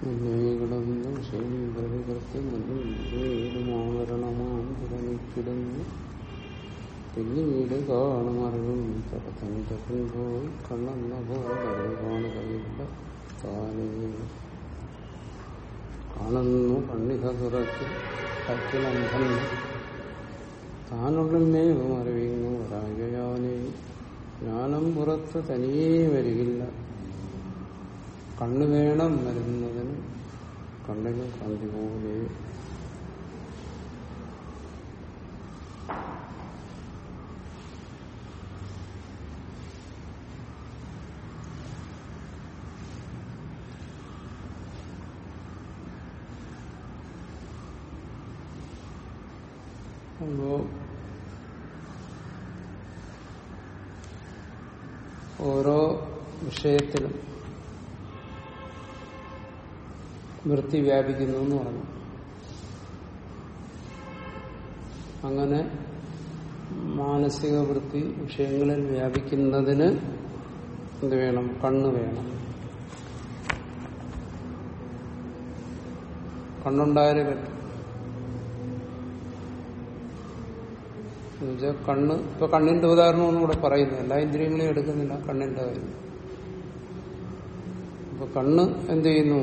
മുന്നേകിടന്ന് ശൈലകൃത്യം മുന്നേടുമാവരണമാം പുറമിക്കിടന്ന് പിന്നീട് കാണുമറിവും തടത്തന്റെ പിൻപോയി കണ്ണെന്ന പോലെ കാണുകയില്ല താനേ കാണുന്നു കണ്ണിക തുറച്ച് കറ്റിലന്ധൻ താനുള്ളിൽ മേവും അറിവിങ്ങു ഒരാകയാനേ ജ്ഞാനം പുറത്ത് തനിയേ വരികില്ല കണ്ണു വേണം വരുന്നതിന് കണ്ണിന് കാന്തി പോലെ അപ്പോ ഓരോ വിഷയത്തിലും വൃത്തി വ്യാപിക്കുന്നു എന്ന് പറഞ്ഞു അങ്ങനെ മാനസിക വൃത്തി വിഷയങ്ങളിൽ വ്യാപിക്കുന്നതിന് എന്ത് വേണം കണ്ണ് വേണം കണ്ണുണ്ടായാലേ പറ്റും എന്നുവെച്ചാൽ കണ്ണ് ഇപ്പൊ കണ്ണിന്റെ ഉദാഹരണം ഒന്നും കൂടെ പറയുന്നു എല്ലാ ഇന്ദ്രിയങ്ങളെയും എടുക്കുന്നില്ല കണ്ണിന്റെ കാര്യം അപ്പൊ കണ്ണ് എന്ത് ചെയ്യുന്നു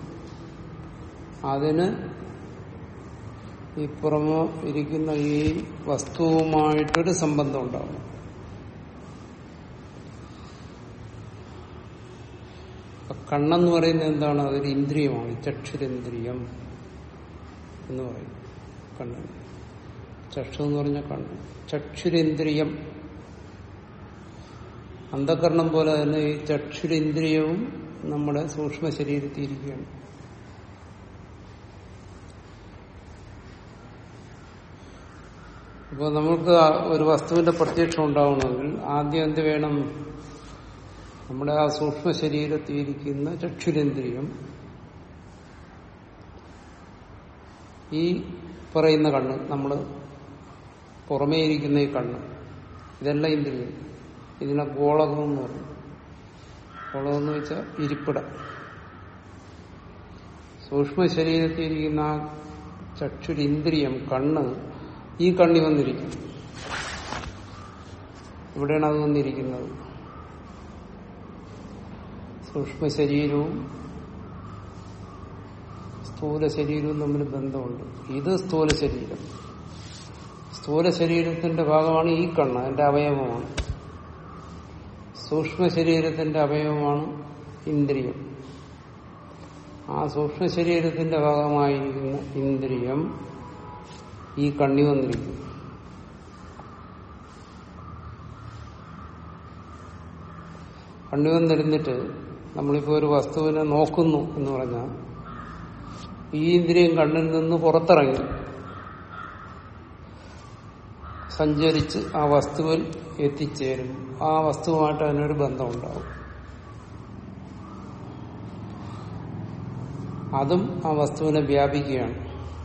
അതിന് ഈ പുറമെ ഇരിക്കുന്ന ഈ വസ്തുവുമായിട്ടൊരു സംബന്ധം ഉണ്ടാവും കണ്ണെന്ന് പറയുന്നത് എന്താണ് അതൊരു ഇന്ദ്രിയമാണ് ചക്ഷുരേന്ദ്രിയം എന്ന് പറയും കണ്ണ് ചക്ഷു എന്ന് പറഞ്ഞ കണ്ണ് ചക്ഷുരേന്ദ്രിയം അന്ധകരണം പോലെ തന്നെ ഈ ചക്ഷുരേന്ദ്രിയവും നമ്മുടെ സൂക്ഷ്മ ശരീരത്തിൽ ഇരിക്കുകയാണ് അപ്പോൾ നമുക്ക് ഒരു വസ്തുവിന്റെ പ്രത്യക്ഷം ഉണ്ടാവണമെങ്കിൽ ആദ്യം എന്ത് വേണം നമ്മുടെ ആ സൂക്ഷ്മ ശരീരത്തിൽ ഇരിക്കുന്ന ചക്ഷുരേന്ദ്രിയം ഈ പറയുന്ന കണ്ണ് നമ്മൾ പുറമേ ഇരിക്കുന്ന ഈ കണ്ണ് ഇതെല്ലാം ഇന്ദ്രിയം ഇതിനെ ഗോളകം എന്ന് പറയും ഗോളകം എന്ന് വെച്ചാൽ ഇരിപ്പിട സൂക്ഷ്മ ശരീരത്തിൽ ഇരിക്കുന്ന ആ ചക്ഷുരിന്ദ്രിയം കണ്ണ് ഈ കണ്ണി വന്നിരിക്കും ഇവിടെയാണ് അത് വന്നിരിക്കുന്നത് സൂക്ഷ്മ ശരീരവും സ്ഥൂല ശരീരവും തമ്മിൽ ബന്ധമുണ്ട് ഇത് സ്ഥൂല ശരീരം സ്ഥൂല ശരീരത്തിന്റെ ഭാഗമാണ് ഈ കണ്ണ് അതിന്റെ അവയവമാണ് സൂക്ഷ്മ ശരീരത്തിന്റെ അവയവമാണ് ഇന്ദ്രിയം ആ സൂക്ഷ്മ ശരീരത്തിന്റെ ഭാഗമായിരിക്കുന്ന ഇന്ദ്രിയം ഈ കണ്ണി വന്നിരിക്കും കണ്ണി വന്നിരുന്നിട്ട് നമ്മളിപ്പോ ഒരു വസ്തുവിനെ നോക്കുന്നു എന്ന് പറഞ്ഞാൽ ഈ ഇന്ദ്രിയം കണ്ണിൽ നിന്ന് പുറത്തിറങ്ങി സഞ്ചരിച്ച് ആ വസ്തുവിൽ എത്തിച്ചേരും ആ വസ്തുവുമായിട്ട് അതിനൊരു ബന്ധമുണ്ടാവും അതും ആ വസ്തുവിനെ വ്യാപിക്കുകയാണ്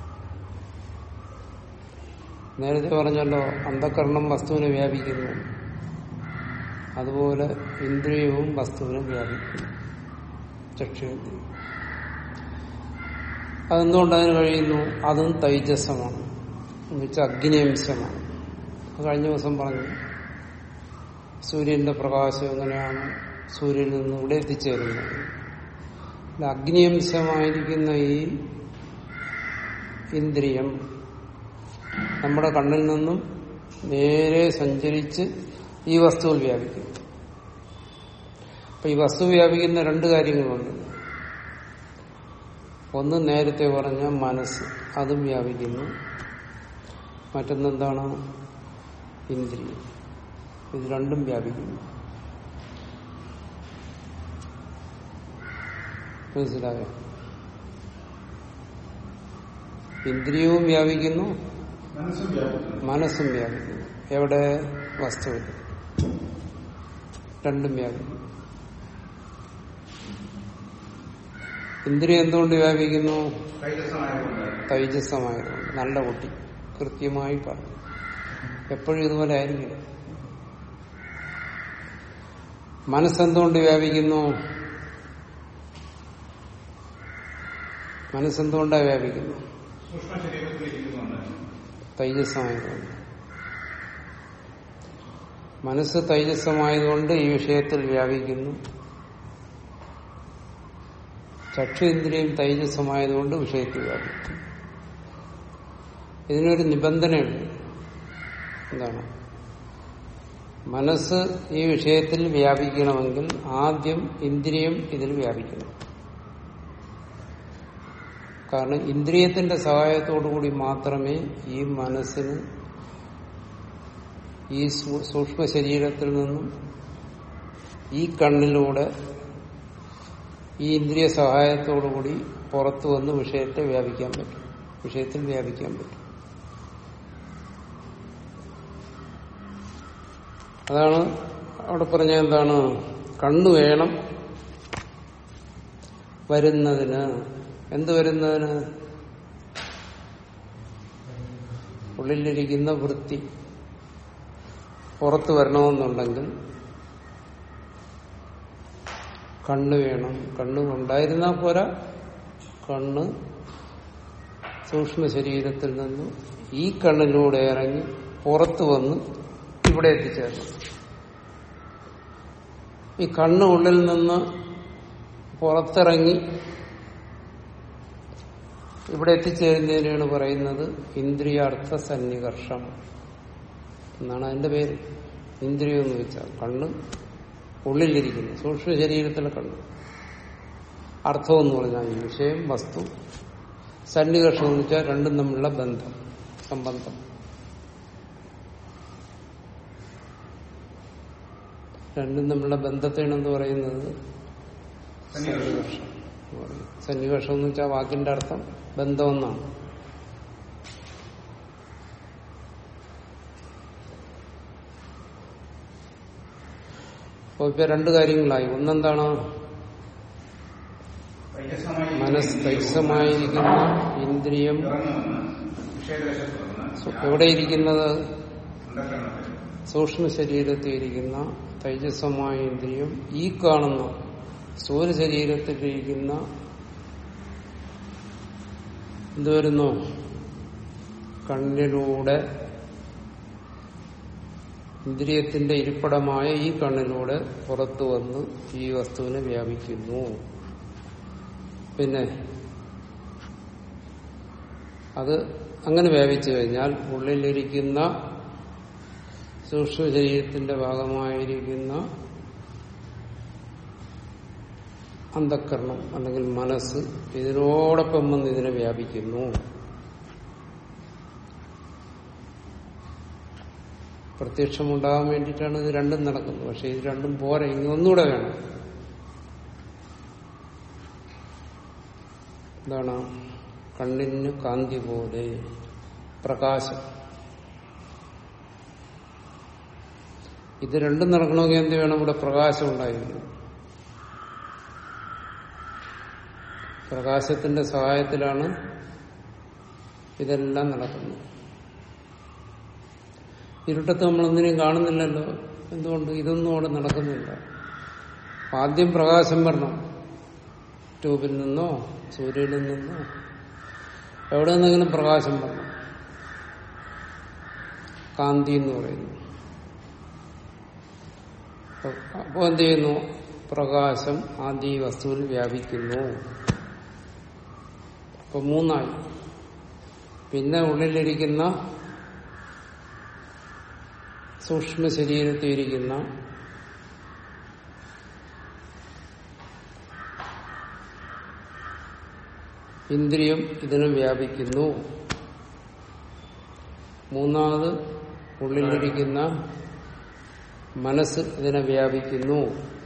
നേരത്തെ പറഞ്ഞല്ലോ അന്ധകരണം വസ്തുവിനെ വ്യാപിക്കുന്നു അതുപോലെ ഇന്ദ്രിയവും വസ്തുവിനെ വ്യാപിക്കുന്നു ചക്ഷുന്ദ്രിയം അതെന്തുകൊണ്ട് അതിന് കഴിയുന്നു അതും തൈജസ്സമാണ് എന്നുവെച്ചാൽ അഗ്നിയംശമാണ് കഴിഞ്ഞ ദിവസം പറഞ്ഞു സൂര്യന്റെ പ്രകാശം എങ്ങനെയാണ് സൂര്യനിൽ നിന്ന് ഇവിടെ എത്തിച്ചേരുന്നത് അഗ്നിയംശമായിരിക്കുന്ന ഈ ഇന്ദ്രിയം നമ്മുടെ കണ്ണിൽ നിന്നും നേരെ സഞ്ചരിച്ച് ഈ വസ്തുവിൽ വ്യാപിക്കും അപ്പൊ ഈ വസ്തു വ്യാപിക്കുന്ന രണ്ട് കാര്യങ്ങളുണ്ട് ഒന്ന് നേരത്തെ പറഞ്ഞ മനസ്സ് അതും വ്യാപിക്കുന്നു മറ്റൊന്നെന്താണ് ഇന്ദ്രിയം ഇത് രണ്ടും വ്യാപിക്കുന്നു മനസ്സിലായോ ഇന്ദ്രിയവും വ്യാപിക്കുന്നു മനസ്സും വ്യാപിക്കുന്നു എവിടെ വസ്തുവിൽ രണ്ടും വ്യാപിക്കുന്നു ഇന്ദ്രിയം എന്തുകൊണ്ട് വ്യാപിക്കുന്നു തൈജസ്സമായതുകൊണ്ട് നല്ല കുട്ടി കൃത്യമായി പറഞ്ഞു എപ്പോഴും ഇതുപോലെ ആയിരിക്കും മനസ്സെന്തുകൊണ്ട് വ്യാപിക്കുന്നു മനസ്സെന്തുകൊണ്ടാണ് വ്യാപിക്കുന്നു സൂക്ഷ്മ ശരീരത്തിൽ ഇരിക്കുന്നുണ്ട് തൈജസ്സമായതുകൊണ്ട് മനസ്സ് തൈജസ്സമായതുകൊണ്ട് ഈ വിഷയത്തിൽ വ്യാപിക്കുന്നു ചക്ഷുഇന്ദ്രിയം തൈജസ്സമായതുകൊണ്ട് വിഷയത്തിൽ വ്യാപിക്കും ഇതിനൊരു നിബന്ധനയുണ്ട് എന്താണ് മനസ്സ് ഈ വിഷയത്തിൽ വ്യാപിക്കണമെങ്കിൽ ആദ്യം ഇന്ദ്രിയം ഇതിൽ വ്യാപിക്കണം കാരണം ഇന്ദ്രിയത്തിന്റെ സഹായത്തോടു കൂടി മാത്രമേ ഈ മനസ്സിന് ഈ സൂ- സൂക്ഷ്മ ശരീരത്തിൽ നിന്നും ഈ കണ്ണിലൂടെ ഈ ഇന്ദ്രിയ സഹായത്തോടുകൂടി പുറത്തു വന്ന് വിഷയത്തെ വ്യാപിക്കാൻ പറ്റും വിഷയത്തിൽ വ്യാപിക്കാൻ പറ്റും അതാണ് അവിടെ പറഞ്ഞ എന്താണ് കണ്ണു വേണം വരുന്നതിന് എന്ത് വരുന്നതിന് ഉള്ളിലിരിക്കുന്ന വൃത്തി പുറത്തു വരണമെന്നുണ്ടെങ്കിൽ കണ്ണ് വേണം കണ്ണ് ഉണ്ടായിരുന്നാൽ പോരാ കണ്ണ് സൂക്ഷ്മ ശരീരത്തിൽ നിന്ന് ഈ കണ്ണിലൂടെ ഇറങ്ങി പുറത്തു വന്ന് ഇവിടെ എത്തിച്ചേരണം ഈ കണ്ണ് ഉള്ളിൽ നിന്ന് പുറത്തിറങ്ങി ഇവിടെ എത്തിച്ചേരുന്നതിനാണ് പറയുന്നത് ഇന്ദ്രിയാർത്ഥ സന്നികർഷം എന്നാണ് അതിന്റെ പേര് ഇന്ദ്രിയം എന്ന് വെച്ചാൽ കണ്ണ് ഉള്ളിലിരിക്കുന്നു സൂക്ഷ്മ ശരീരത്തിലെ കണ്ണ് അർത്ഥം എന്ന് പറഞ്ഞാൽ ഈ വിഷയം വസ്തു സന്നികർഷം എന്ന് വെച്ചാൽ രണ്ടും തമ്മിലുള്ള ബന്ധം സംബന്ധം രണ്ടും തമ്മിലുള്ള ബന്ധത്തെയാണ് എന്ത് പറയുന്നത് സന്നികർഷം എന്ന് പറയും. സന്നികർഷം എന്ന് വെച്ചാൽ വാക്കിന്റെ അർത്ഥം ബന്ധം എന്നാണ് അപ്പൊ ഇപ്പൊ രണ്ട് കാര്യങ്ങളായി ഒന്നെന്താണ് തൈജസ്സമായി മനസ്സ് തൈസമായിരിക്കുന്ന ഇന്ദ്രിയം ഇറങ്ങി വന്ന് വിഷയദേശത്ത് വന്ന് സു- എവിടെയിരിക്കുന്നത് അന്ധകരണത്തിൽ സൂക്ഷ്മ ശരീരത്തിൽ ഇരിക്കുന്ന തൈജസ്സമായ ഇന്ദ്രിയം ഈ കാണുന്ന സൂര്യ ശരീരത്തിലിരിക്കുന്ന എന്തുവരുന്നു കണ്ണിലൂടെ ഇന്ദ്രിയത്തിന്റെ ഇരിപ്പിടമായ ഈ കണ്ണിലൂടെ പുറത്തു വന്ന് ഈ വസ്തുവിനെ വ്യാപിക്കുന്നു പിന്നെ അത് അങ്ങനെ വ്യാപിച്ചു കഴിഞ്ഞാൽ ഉള്ളിലിരിക്കുന്ന സൂക്ഷ്മ ശരീരത്തിന്റെ ഭാഗമായിരിക്കുന്ന അന്ധക്കരണം അല്ലെങ്കിൽ മനസ്സ് ഇതിനോടൊപ്പം വന്ന് ഇതിനെ വ്യാപിക്കുന്നു പ്രത്യക്ഷമുണ്ടാകാൻ വേണ്ടിയിട്ടാണ് ഇത് രണ്ടും നടക്കുന്നത് പക്ഷെ ഇത് രണ്ടും പോരാ ഇനി ഒന്നുകൂടെ വേണം എന്താണ് കണ്ണിന് കാന്തി പോലെ പ്രകാശം ഇത് രണ്ടും നടക്കണമെങ്കിൽ എന്ത് വേണം ഇവിടെ പ്രകാശം ഉണ്ടായിരുന്നു പ്രകാശത്തിന്റെ സഹായത്തിലാണ് ഇതെല്ലാം നടക്കുന്നത് ഇരുട്ടത്ത് നമ്മളൊന്നിനെയും കാണുന്നില്ലല്ലോ എന്തുകൊണ്ട് ഇതൊന്നും അവിടെ നടക്കുന്നില്ല അപ്പൊ ആദ്യം പ്രകാശം വരണം ട്യൂബിൽ നിന്നോ സൂര്യനിൽ നിന്നോ എവിടെ നിന്നെങ്കിലും പ്രകാശം വരണം കാന്തി എന്ന് പറയുന്നു അപ്പോൾ എന്ത് ചെയ്യുന്നു പ്രകാശം ആദ്യ ഈ വസ്തുവിൽ വ്യാപിക്കുന്നു അപ്പൊ മൂന്നായി പിന്നെ ഉള്ളിലിരിക്കുന്ന സൂക്ഷ്മ ശരീരത്തിൽ ഇരിക്കുന്ന ഇന്ദ്രിയം ഇതിനെ വ്യാപിക്കുന്നു മൂന്നാമത് ഉള്ളിലിരിക്കുന്ന മനസ്സ് ഇതിനെ വ്യാപിക്കുന്നു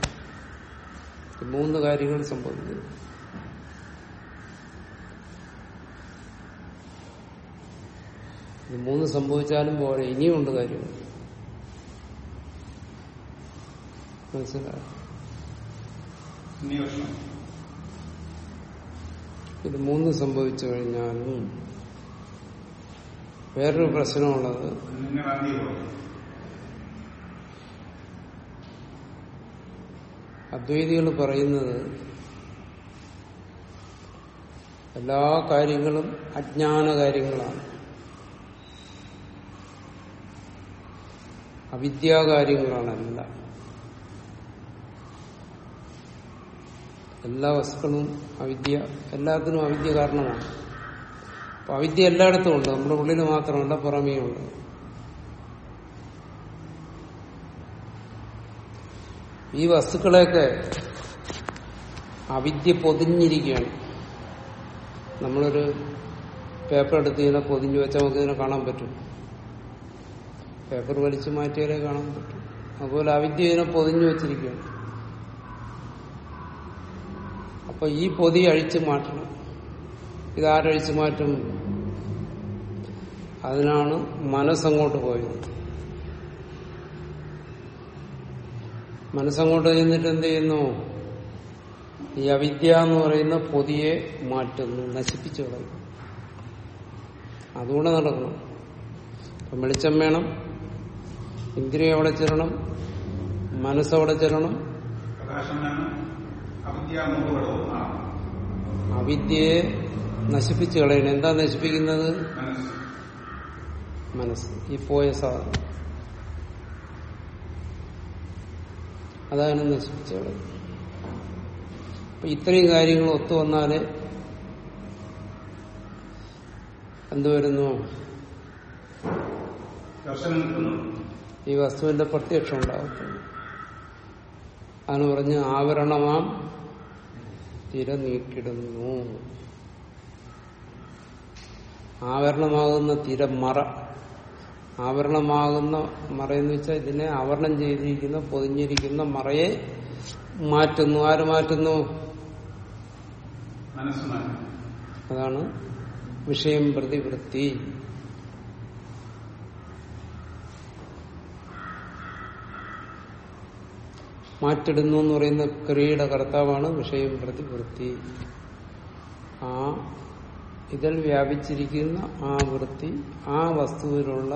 ഈ മൂന്ന് കാര്യങ്ങൾ സംഭവിക്കുന്നു ഇത് മൂന്ന് സംഭവിച്ചാലും പോരെ ഇനിയുണ്ട് കാര്യങ്ങൾ മനസ്സിലായോ സന്നിവേഷം ഇത് മൂന്ന് സംഭവിച്ചു കഴിഞ്ഞാലും വേറൊരു പ്രശ്നമുള്ളത് കണ്ണിന് കാന്തി പോലെ അദ്വൈതികൾ പറയുന്നത് എല്ലാ കാര്യങ്ങളും അജ്ഞാന കാര്യങ്ങളാണ് അവിദ്യാകാര്യങ്ങളാണ് എല്ലാം എല്ലാ വസ്തുക്കളും അവിദ്യ എല്ലാത്തിനും അവിദ്യ കാരണമാണ് അപ്പൊ അവിദ്യ എല്ലായിടത്തും ഉണ്ട് നമ്മുടെ ഉള്ളിൽ മാത്രമല്ല പുറമേ ഉണ്ട് ഈ വസ്തുക്കളെയൊക്കെ അവിദ്യ പൊതിഞ്ഞിരിക്കുകയാണ് നമ്മളൊരു പേപ്പർ എടുത്ത് ഇതിനെ പൊതിഞ്ഞു വെച്ചാൽ നമുക്ക് ഇതിനെ കാണാൻ പറ്റും പേപ്പർ വലിച്ചു മാറ്റിയാലേ കാണാൻ പറ്റും അതുപോലെ അവിദ്യ ഇതിനെ പൊതിഞ്ഞു വെച്ചിരിക്കുകയാണ് അപ്പൊ ഈ പൊതി അഴിച്ചു മാറ്റണം ഇതാരഴിച്ചു മാറ്റും അതിനാണ് മനസ്സങ്ങോട്ട് പോയത് മനസ്സങ്ങോട്ട് ചെന്നിട്ട് എന്ത് ചെയ്യുന്നു ഈ അവിദ്യ എന്ന് പറയുന്ന പൊതിയെ മാറ്റുന്നു നശിപ്പിച്ചു കളയും അതുകൂടെ നടക്കണം അപ്പം വെളിച്ചം വേണം ഇന്ദ്രിയം അവിടെ ചെല്ലണം മനസ്സവിടെ ചെല്ലണം പ്രകാശം വേണം അവിദ്യ മൂടുപടവും ആണ് അവിദ്യയെ നശിപ്പിച്ചു കളയണം എന്താ നശിപ്പിക്കുന്നത് മനസ്സ് മനസ്സ് ഈ പോയ സാധനം അതാണ് നശിപ്പിച്ചു കളയുന്നത് അപ്പൊ ഇത്രയും കാര്യങ്ങൾ ഒത്തു വന്നാല് എന്ത് വരുന്നു ദർശനം കിട്ടുന്നു ഈ വസ്തുവിന്റെ പ്രത്യക്ഷം ഉണ്ടാകത്തുള്ളൂ അതാണ് പറഞ്ഞ് ആവരണമാം തിര നീക്കിടുന്നു ആവരണമാകുന്ന തിര മറ ആവരണമാകുന്ന മറയെന്ന് വെച്ചാൽ ഇതിനെ ആവരണം ചെയ്തിരിക്കുന്ന പൊതിഞ്ഞിരിക്കുന്ന മറയെ മാറ്റുന്നു ആര് മാറ്റുന്നു മനസ്സ് മാറ്റി അതാണ് വിഷയം പ്രതിവൃത്തി മാറ്റിടുന്നു എന്ന് പറയുന്ന ക്രിയയുടെ കർത്താവാണ് വിഷയം പ്രതിവൃത്തി ആ ഇതിൽ വ്യാപിച്ചിരിക്കുന്ന ആ വൃത്തി ആ വസ്തുവിലുള്ള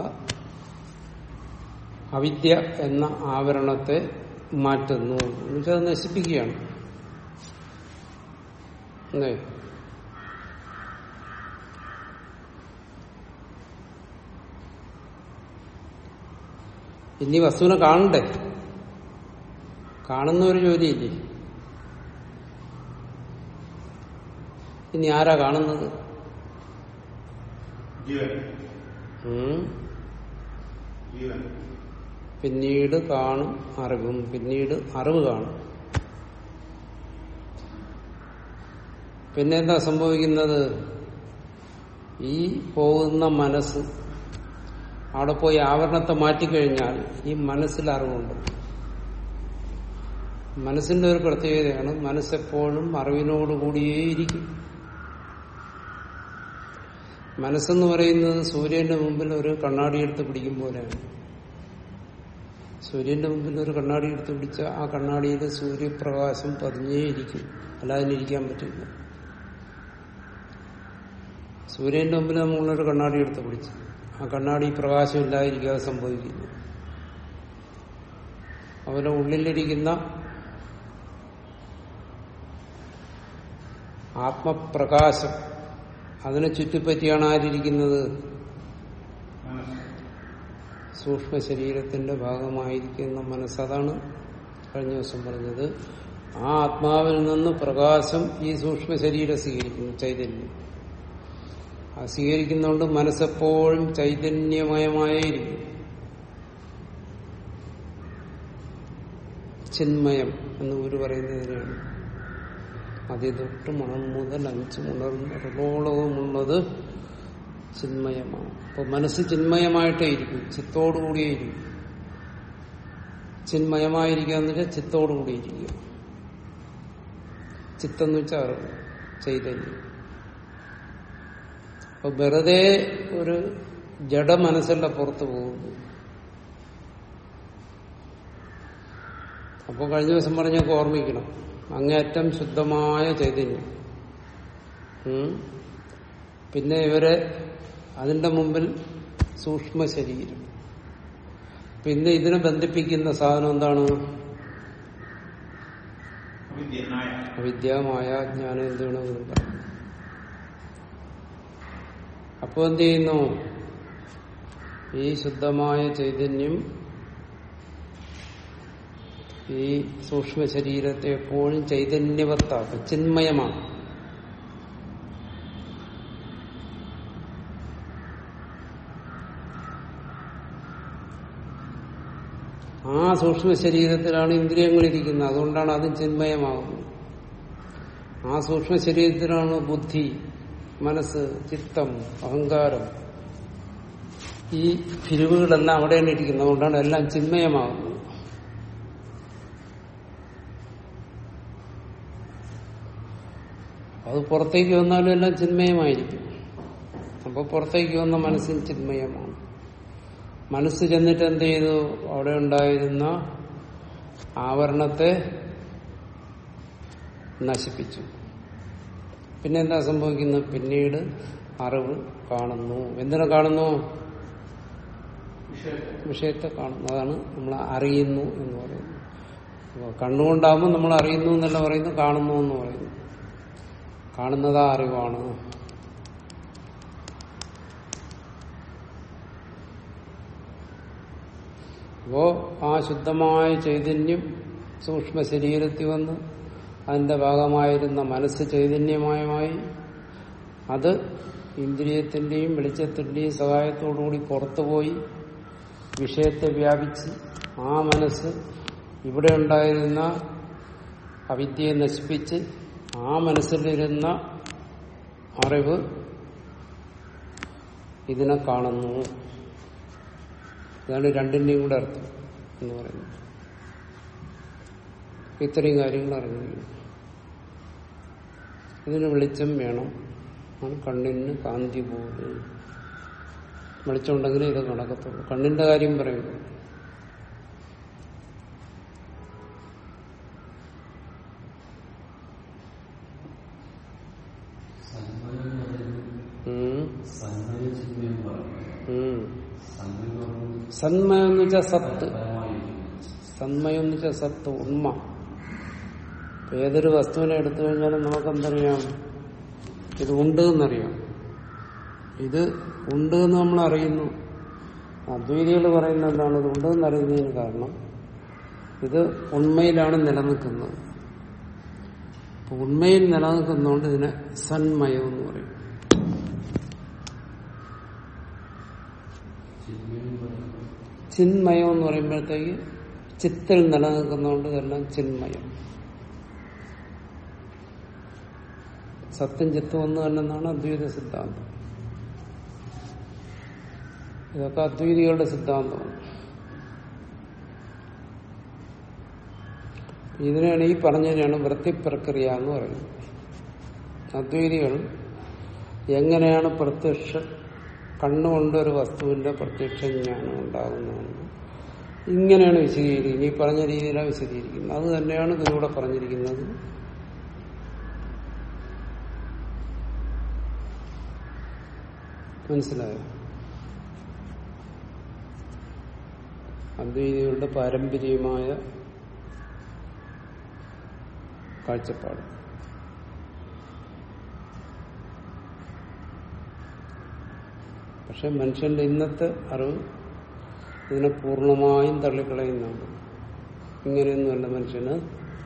അവിദ്യ എന്ന ആവരണത്തെ മാറ്റുന്നു എന്നുവെച്ചാൽ അത് നശിപ്പിക്കുകയാണ് അല്ലേ ഇനി വസ്തുവിനെ കാണണ്ടേ കാണുന്ന ഒരു ജോലിയില്ലേ ഇനി ആരാ കാണുന്നത് ജീവൻ ഉം. ജീവൻ പിന്നീട് കാണും അറിവും പിന്നീട് അറിവ് കാണും പിന്നെ എന്താ സംഭവിക്കുന്നത് ഈ പോകുന്ന മനസ്സ് അവിടെ പോയി ആവരണത്തെ മാറ്റിക്കഴിഞ്ഞാൽ ഈ മനസ്സിൽ അറിവുണ്ട് മനസ്സിന്റെ ഒരു പ്രത്യേകതയാണ് മനസ്സെപ്പോഴും അറിവിനോടുകൂടിയേയിരിക്കും മനസ്സെന്ന് പറയുന്നത് സൂര്യന്റെ മുമ്പിൽ ഒരു കണ്ണാടി എടുത്ത് പിടിക്കും പോലെയാണ് സൂര്യന്റെ മുമ്പിൽ ഒരു കണ്ണാടി എടുത്ത് പിടിച്ച ആ കണ്ണാടിയിൽ സൂര്യപ്രകാശം പതിഞ്ഞേയിരിക്കും അല്ലാതെ അതിനിരിക്കാൻ പറ്റില്ല സൂര്യന്റെ മുമ്പിൽ നമ്മളൊരു കണ്ണാടി എടുത്ത് പിടിച്ചു ആ കണ്ണാടി പ്രകാശം ഇല്ലാതിരിക്കാതെ സംഭവിക്കുന്നു അവരുടെ ഉള്ളിലിരിക്കുന്ന ആത്മപ്രകാശം അതിനെ ചുറ്റിപ്പറ്റിയാണ് ആരിയിരിക്കുന്നത് മനസ്സ് സൂക്ഷ്മ ശരീരത്തിന്റെ ഭാഗമായിരിക്കുന്ന മനസ്സ് അതാണ് കഴിഞ്ഞ ദിവസം പറഞ്ഞത് ആ ആത്മാവിൽ നിന്ന് പ്രകാശം ഈ സൂക്ഷ്മ ശരീരം സ്വീകരിക്കുന്നു ചൈതന്യം ആ സ്വീകരിക്കുന്നതുകൊണ്ട് മനസ്സെപ്പോഴും ചൈതന്യമയമായിരിക്കും ചിന്മയം എന്ന് ഗുരു പറയുന്നതിനാണ് അതിതൊട്ട് മണം മുതൽ അഞ്ച് മുണർന്നോളവുമുള്ളത് ചിന്മയമാണ് അപ്പൊ മനസ്സ് ചിന്മയമായിട്ടേ ഇരിക്കും ചിത്തോടുകൂടിയേ ഇരിക്കും ചിന്മയമായിരിക്കുക എന്ന് വെച്ചാൽ ചിത്തോടുകൂടിയിരിക്കുക ചിത്തെന്ന് വെച്ചാൽ അറിവ് ചൈതന്യം അപ്പൊ വെറുതെ ഒരു ജഡ മനസ്സല്ല പുറത്തു പോകുന്നു അപ്പോൾ കഴിഞ്ഞ ദിവസം പറഞ്ഞൊക്കെ ഓർമ്മിക്കണം അങ്ങേയറ്റം ശുദ്ധമായ ചൈതന്യം ഉം. പിന്നെ ഇവരെ അതിന്റെ മുമ്പിൽ സൂക്ഷ്മ ശരീരം പിന്നെ ഇതിനെ ബന്ധിപ്പിക്കുന്ന സാധനം എന്താണ് അവിദ്യ നായ അവിദ്യ മായ ജ്ഞാനം എന്ത് വേണമെങ്കിലും പറയാം അപ്പോൾ എന്ത് ചെയ്യുന്നു ഈ ശുദ്ധമായ ചൈതന്യം ഈ സൂക്ഷ്മ ശരീരത്തെ എപ്പോഴും ചൈതന്യവത്താക്കും ചിന്മയമാണ് ആ സൂക്ഷ്മ ശരീരത്തിലാണ് ഇന്ദ്രിയങ്ങൾ ഇരിക്കുന്നത് അതുകൊണ്ടാണ് അതും ചിന്മയമാകുന്നത് ആ സൂക്ഷ്മ ശരീരത്തിലാണ് ബുദ്ധി മനസ്സ് ചിത്തം അഹങ്കാരം ഈ പിരിവുകളെല്ലാം അവിടെയാണ് ഇരിക്കുന്നത് അതുകൊണ്ടാണ് എല്ലാം ചിന്മയമാകുന്നത് അത് പുറത്തേക്ക് വന്നാലും എല്ലാം ചിന്മയമായിരിക്കും അപ്പൊ പുറത്തേക്ക് വന്ന മനസ്സിന് ചിന്മയമാണ് മനസ്സ് ചെന്നിട്ട് എന്ത് ചെയ്തു അവിടെ ഉണ്ടായിരുന്ന ആവരണത്തെ നശിപ്പിച്ചു പിന്നെ എന്താ സംഭവിക്കുന്നത് പിന്നീട് അറിവ് കാണുന്നു എന്തിനെ കാണുന്നു വിഷയത്തെ കാണുന്നു അതാണ് നമ്മൾ അറിയുന്നു എന്ന് പറയുന്നത് അപ്പൊ കണ്ണുകൊണ്ടാകുമ്പോൾ നമ്മൾ അറിയുന്നു എന്നല്ല പറയുന്നു കാണുന്നു എന്ന് പറയുന്നു കാണുന്നതാ അറിവാണ് അപ്പോ ആ ശുദ്ധമായ ചൈതന്യം സൂക്ഷ്മ ശരീരത്തിൽ വന്ന് അതിന്റെ ഭാഗമായിരുന്ന മനസ്സ് ചൈതന്യമയമായി അത് ഇന്ദ്രിയത്തിന്റെയും വെളിച്ചത്തിന്റെയും സഹായത്തോടുകൂടി പുറത്തുപോയി വിഷയത്തെ വ്യാപിച്ച് ആ മനസ്സ് ഇവിടെ ഉണ്ടായിരുന്ന അവിദ്യയെ നശിപ്പിച്ച് ആ മനസ്സിലിരുന്ന അറിവ് ഇതിനെ കാണുന്നു ഇതാണ് രണ്ടിന്റെയും കൂടെ അർത്ഥം എന്ന് പറയുന്നത് ഇത്രയും കാര്യങ്ങൾ അറിഞ്ഞിരിക്കുന്നു ഇതിന് വെളിച്ചം വേണം ആണ് കണ്ണിന് കാന്തി പോലെ വെളിച്ചമുണ്ടെങ്കിലേ ഇത് നടക്കത്തുള്ളൂ കണ്ണിന്റെ കാര്യം പറയുന്നു ഉം. ഉം. സന്മയം എന്ന് വെച്ചാൽ സത്ത് സന്മയം എന്ന് വെച്ചാൽ സത്ത് ഉണ്മ ഇപ്പൊ ഏതൊരു വസ്തുവിനെ എടുത്തു കഴിഞ്ഞാലും നമുക്ക് എന്തറിയാം ഇത് ഉണ്ട് എന്നറിയാം ഇത് ഉണ്ട് എന്ന് നമ്മൾ അറിയുന്നു അദ്വൈതികൾ പറയുന്ന എന്താണ് ഇത് ഉണ്ട് എന്നറിയുന്നതിന് കാരണം ഇത് ഉണ്മയിലാണ് നിലനിൽക്കുന്നത് അപ്പൊ ഉണ്മയിൽ നിലനിൽക്കുന്നതുകൊണ്ട് ഇതിനെ സന്മയം എന്ന് പറയും ചിന്മയം എന്ന് പറയുമ്പോഴത്തേക്ക് ചിത്തിൽ നിലനിൽക്കുന്നതുകൊണ്ട് ഇതെല്ലാം ചിന്മയം സത്യം ചിത്തം ഒന്ന് തന്നെന്നാണ് അദ്വൈത സിദ്ധാന്തം ഇതൊക്കെ അദ്വൈതികളുടെ സിദ്ധാന്തമാണ് ഇതിനാണ് ഈ പറഞ്ഞതിനാണ് വൃത്തിപ്രക്രിയ എന്ന് പറയുന്നത് അദ്വൈതികൾ എങ്ങനെയാണ് പ്രത്യക്ഷ കണ്ണുകൊണ്ട് ഒരു വസ്തുവിന്റെ പ്രത്യക്ഷ ജ്ഞാനം ഉണ്ടാകുന്നതെന്ന് ഇങ്ങനെയാണ് വിശദീകരിക്കുന്നത് ഈ പറഞ്ഞ രീതിയിലാണ് വിശദീകരിക്കുന്നത് അത് തന്നെയാണ് ഇതിലൂടെ പറഞ്ഞിരിക്കുന്നത് മനസ്സിലായോ അദ്വൈതികളുടെ പാരമ്പര്യമായ കാഴ്ചപ്പാട് പക്ഷെ മനുഷ്യന്റെ ഇന്നത്തെ അറിവ് ഇതിനെ പൂർണ്ണമായും തള്ളിക്കളയുന്നുണ്ട് ഇങ്ങനെയൊന്നുമല്ല മനുഷ്യന്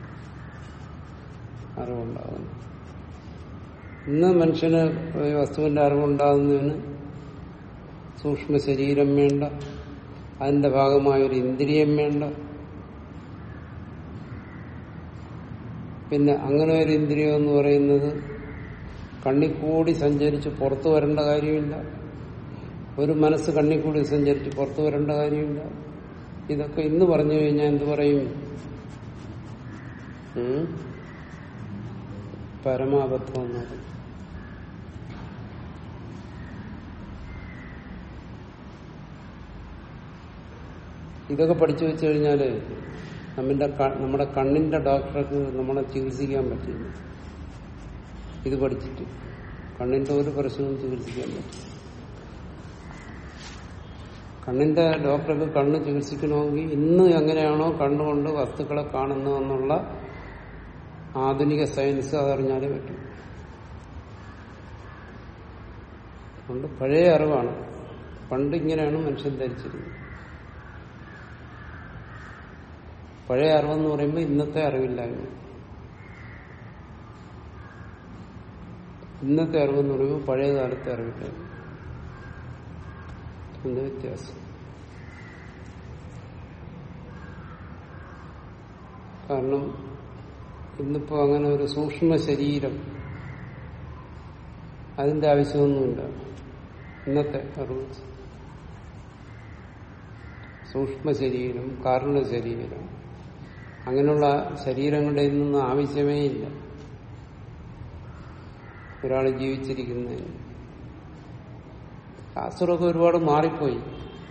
അറിവുണ്ടാകുന്നു ഇന്ന് മനുഷ്യന് ഈ വസ്തുവിന്റെ അറിവുണ്ടാകുന്നതിന് സൂക്ഷ്മ ശരീരം വേണ്ട അതിന്റെ ഭാഗമായ ഒരു ഇന്ദ്രിയം വേണ്ട പിന്നെ അങ്ങനെ ഒരു ഇന്ദ്രിയം എന്ന് പറയുന്നത് കണ്ണിക്കൂടി സഞ്ചരിച്ച് പുറത്തു വരേണ്ട കാര്യമില്ല ഒരു മനസ്സ് കണ്ണിക്കൂടി സഞ്ചരിച്ച് പുറത്തു വരേണ്ട കാര്യമില്ല ഇതൊക്കെ ഇന്ന് പറഞ്ഞു കഴിഞ്ഞാൽ എന്ത് പറയും ഉം? പരമാബദ്ധം എന്ന് പറയും ഇതൊക്കെ പഠിച്ചു വെച്ചു കഴിഞ്ഞാല് നമ്മുടെ ക- നമ്മുടെ കണ്ണിന്റെ ഡോക്ടർക്ക് നമ്മളെ ചികിത്സിക്കാൻ പറ്റില്ല ഇത് പഠിച്ചിട്ട് കണ്ണിന്റെ ഒരു പ്രശ്നവും ചികിത്സിക്കാൻ പറ്റില്ല കണ്ണിന്റെ ഡോക്ടർക്ക് കണ്ണ് ചികിത്സിക്കണമെങ്കിൽ ഇന്ന് എങ്ങനെയാണോ കണ്ണുകൊണ്ട് വസ്തുക്കളെ കാണുന്നതെന്നുള്ള ആധുനിക സയൻസ് അതറിഞ്ഞാലേ പറ്റും അതുകൊണ്ട് പഴയ അറിവാണ് പണ്ട് ഇങ്ങനെയാണ് മനുഷ്യൻ ധരിച്ചിരുന്നത് പഴയ അറിവെന്ന് പറയുമ്പോൾ ഇന്നത്തെ അറിവില്ലായ്മ ഇന്നത്തെ അറിവെന്ന് പറയുമ്പോൾ പഴയ കാലത്തെ അറിവില്ലായ്മ എന്ത് വ്യത്യാസം കാരണം ഇന്നിപ്പോ അങ്ങനെ ഒരു സൂക്ഷ്മ ശരീരം അതിന്റെ ആവശ്യമൊന്നുമില്ല ഇന്നത്തെ അറിവ് സൂക്ഷ്മ ശരീരം കാരണ ശരീരം അങ്ങനെയുള്ള ശരീരങ്ങളുടെ ഇന്നൊന്നും ആവശ്യമേ ഇല്ല ഒരാൾ ജീവിച്ചിരിക്കുന്നതിന് ശാസ്ത്രമൊക്കെ ഒരുപാട് മാറിപ്പോയി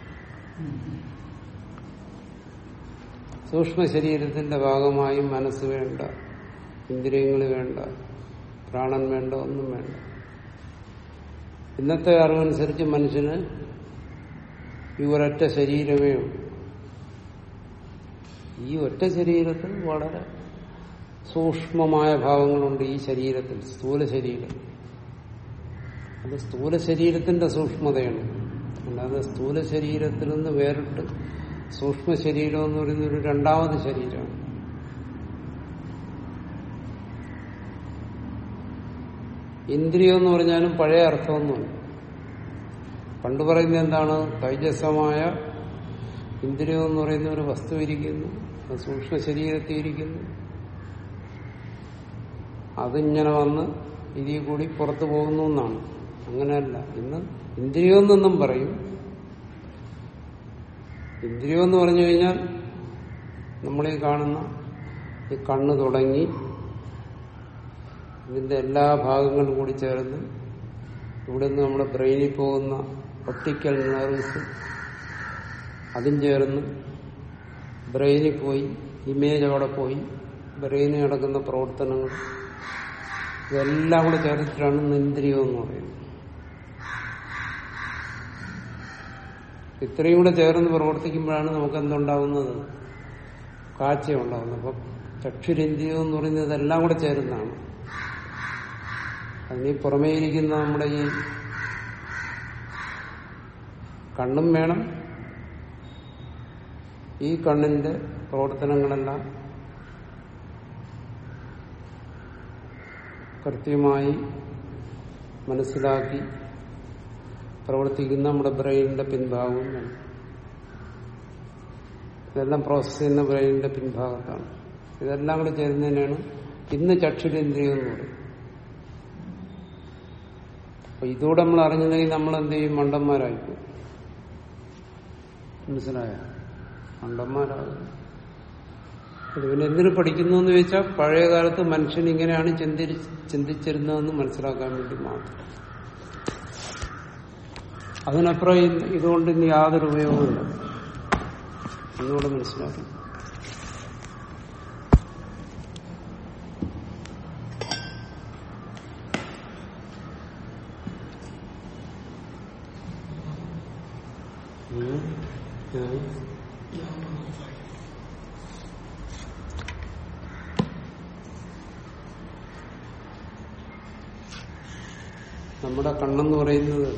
സൂക്ഷ്മ ശരീരത്തിന്റെ ഭാഗമായി മനസ്സ് വേണ്ട ഇന്ദ്രിയങ്ങൾ വേണ്ട പ്രാണൻ വേണ്ട ഒന്നും വേണ്ട ഇന്നത്തെ അറിവനുസരിച്ച് മനുഷ്യന് ഈ ഒരൊറ്റ ശരീരമേ ഉള്ളൂ ഈ ഒറ്റ ശരീരത്തിൽ വളരെ സൂക്ഷ്മമായ ഭാവങ്ങളുണ്ട് ഈ ശരീരത്തിൽ സ്ഥൂല ശരീരം അത് സ്ഥൂല ശരീരത്തിന്റെ സൂക്ഷ്മതയാണ് അല്ലാതെ സ്ഥൂല ശരീരത്തിൽ നിന്ന് വേറിട്ട് സൂക്ഷ്മ ശരീരം എന്ന് പറയുന്ന ഒരു രണ്ടാമത് ശരീരമാണ് ഇന്ദ്രിയം എന്ന് പറഞ്ഞാലും പഴയ അർത്ഥമൊന്നുമല്ല പണ്ട് പറയുന്നത് എന്താണ് തൈജസമായ ഇന്ദ്രിയം എന്ന് പറയുന്ന ഒരു വസ്തു ഇരിക്കുന്നു അത് സൂക്ഷ്മ ശരീരത്തിൽ ഇരിക്കുന്നു അതിങ്ങനെ വന്ന് ഇതിൽ കൂടി പുറത്തു പോകുന്നു എന്നാണ് അങ്ങനെയല്ല ഇന്ന് ഇന്ദ്രിയം എന്നൊന്നും പറയും ഇന്ദ്രിയം എന്ന് പറഞ്ഞു കഴിഞ്ഞാൽ നമ്മളീ കാണുന്ന ഈ കണ്ണ് തുടങ്ങി ഇതിന്റെ എല്ലാ ഭാഗങ്ങളും കൂടി ചേർന്ന് ഇവിടെ നിന്ന് നമ്മുടെ ബ്രെയിനിൽ പോകുന്ന ഒപ്റ്റിക്കൽ നെർവ്സ് അതും ചേർന്ന് ബ്രെയിനിൽ പോയി ഇമേജ് അവിടെ പോയി ബ്രെയിനിൽ നടക്കുന്ന പ്രവർത്തനങ്ങൾ ഇതെല്ലാം കൂടെ ചേർത്തിട്ടാണ് ഇന്ന് ഇന്ദ്രിയം എന്ന് പറയുന്നത് ഇത്രയും കൂടെ ചേർന്ന് പ്രവർത്തിക്കുമ്പോഴാണ് നമുക്ക് എന്തുണ്ടാവുന്നത് കാഴ്ച ഉണ്ടാവുന്നത് അപ്പൊ ചക്ഷുരേന്ദ്രിയം എന്ന് പറയുന്നത് ഇതെല്ലാം കൂടെ ചേരുന്നതാണ് അതിന് പുറമേ ഇരിക്കുന്ന നമ്മുടെ ഈ കണ്ണും വേണം ഈ കണ്ണിന്റെ പ്രവർത്തനങ്ങളെല്ലാം കൃത്യമായി മനസ്സിലാക്കി പ്രവർത്തിക്കുന്ന നമ്മുടെ ബ്രെയിനിന്റെ പിൻഭാഗവും വേണം ഇതെല്ലാം പ്രോസസ് ചെയ്യുന്ന ബ്രെയിനിന്റെ പിൻഭാഗത്താണ് ഇതെല്ലാം കൂടെ ചേരുന്നതിനാണ് ഇന്ന് ചക്ഷുരേന്ദ്രിയം എന്ന് പറയും അപ്പൊ ഇതോടെ നമ്മൾ അറിഞ്ഞില്ലെങ്കിൽ നമ്മൾ എന്ത് ചെയ്യും മണ്ടന്മാരായിപ്പോകും മനസ്സിലായ മണ്ടന്മാരാകും പിന്നെ എന്തിനു പഠിക്കുന്നു എന്ന് ചോദിച്ചാൽ പഴയ കാലത്ത് മനുഷ്യൻ ഇങ്ങനെയാണ് ചിന്തി ചിന്തിച്ചിരുന്നതെന്ന് മനസ്സിലാക്കാൻ വേണ്ടി മാത്രം അതിനപ്പുറം ഇ- ഇതുകൊണ്ട് ഇനി യാതൊരു ഉപയോഗവുമില്ല എന്നുകൂടെ മനസ്സിലാക്കി ഉം. ഉം. നമ്മുടെ കണ്ണെന്ന് പറയുന്നത്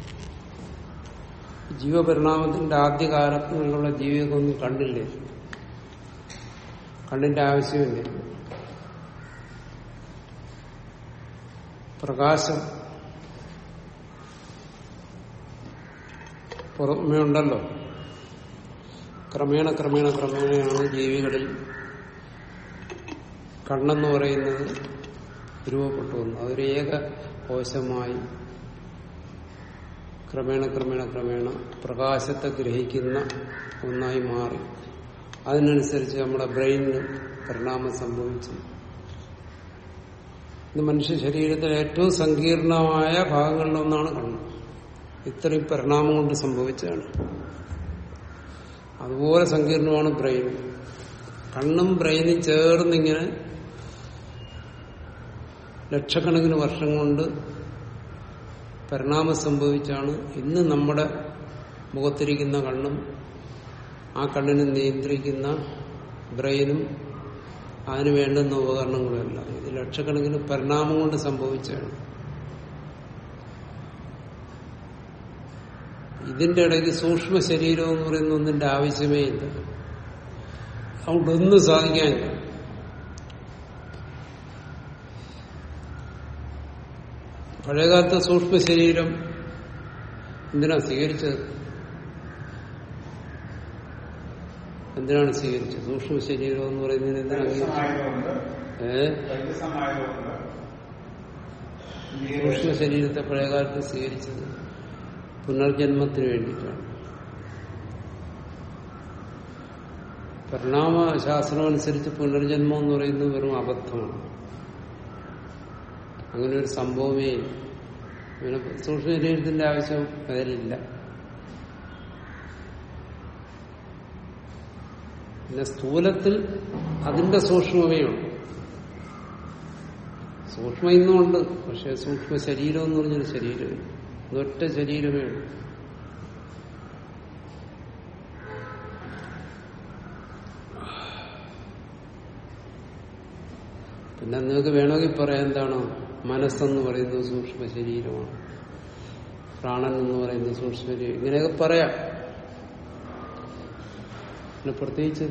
ജീവപരിണാമത്തിന്റെ ആദ്യകാലങ്ങളിലുള്ള ജീവികമൊന്നും കണ്ടില്ലേ കണ്ണിന്റെ ആവശ്യമില്ല പ്രകാശം പുറമേ ഉണ്ടല്ലോ ക്രമേണ ക്രമേണ ക്രമേണയാണ് ജീവികളിൽ കണ്ണെന്ന് പറയുന്നത് രൂപപ്പെട്ടു വന്നു അതൊരു ഏക കോശമായി ക്രമേണ ക്രമേണ ക്രമേണ പ്രകാശത്തെ ഗ്രഹിക്കുന്ന ഒന്നായി മാറി അതിനനുസരിച്ച് നമ്മുടെ ബ്രെയിനിന് പരിണാമം സംഭവിച്ചു ഇത് മനുഷ്യ ശരീരത്തിലെ ഏറ്റവും സങ്കീർണമായ ഭാഗങ്ങളിലൊന്നാണ് കണ്ണ് ഇത്രയും പരിണാമം കൊണ്ട് സംഭവിച്ചതാണ് അതുപോലെ സങ്കീർണമാണ് ബ്രെയിൻ കണ്ണും ബ്രെയിനും ചേർന്നിങ്ങനെ ലക്ഷക്കണക്കിന് വർഷം കൊണ്ട് പരിണാമം സംഭവിച്ചാണ് ഇന്ന് നമ്മുടെ മുഖത്തിരിക്കുന്ന കണ്ണും ആ കണ്ണിനെ നിയന്ത്രിക്കുന്ന ബ്രെയിനും അതിന് വേണ്ടുന്ന ഉപകരണങ്ങളുമല്ല ഇത് ലക്ഷക്കണക്കിന് പരിണാമം കൊണ്ട് സംഭവിച്ചതാണ് ഇതിന്റെ ഇടയ്ക്ക് സൂക്ഷ്മ ശരീരം എന്ന് പറയുന്ന ഒന്നിന്റെ ആവശ്യമേ ഇല്ല അതുകൊണ്ട് ഒന്നും സാധിക്കാനില്ല പഴയകാലത്തെ സൂക്ഷ്മ ശരീരം എന്തിനാ സ്വീകരിച്ചത് എന്തിനാണ് സ്വീകരിച്ചത് സൂക്ഷ്മ ശരീരം എന്ന് പറയുന്നതിന് എന്തിനാണ് സ്വീകരിച്ചത് പരിചയമായതുകൊണ്ട് ഏഹ് പരിചയമായതുകൊണ്ട് സൂക്ഷ്മ ശരീരത്തെ പഴയകാലത്ത് സ്വീകരിച്ചത് പുനർജന്മത്തിന് വേണ്ടിയിട്ടാണ് പരിണാമ ശാസ്ത്രം അനുസരിച്ച് പുനർജന്മം എന്ന് പറയുന്നത് വെറും അബദ്ധമാണ് അങ്ങനെ ഒരു സംഭവമേ ഇല്ല പിന്നെ സൂക്ഷ്മ ശരീരത്തിന്റെ ആവശ്യം അതിലില്ല പിന്നെ സ്ഥൂലത്തിൽ അതിന്റെ സൂക്ഷ്മമേ ഉള്ളൂ സൂക്ഷ്മ ഇന്നുമുണ്ട് പക്ഷെ സൂക്ഷ്മ ശരീരം എന്ന് പറഞ്ഞൊരു ശരീരമേ ഒറ്റ ശരീരമേ ഉള്ളൂ പിന്നെ നിങ്ങൾക്ക് വേണമെങ്കിൽ പറയാം എന്താണ് മനസ്സെന്ന് പറയുന്നത് സൂക്ഷ്മ ശരീരമാണ് പ്രാണൻ എന്ന് പറയുന്നത് സൂക്ഷ്മ ശരീരം ഇങ്ങനെയൊക്കെ പറയാം പിന്നെ പ്രത്യേകിച്ച്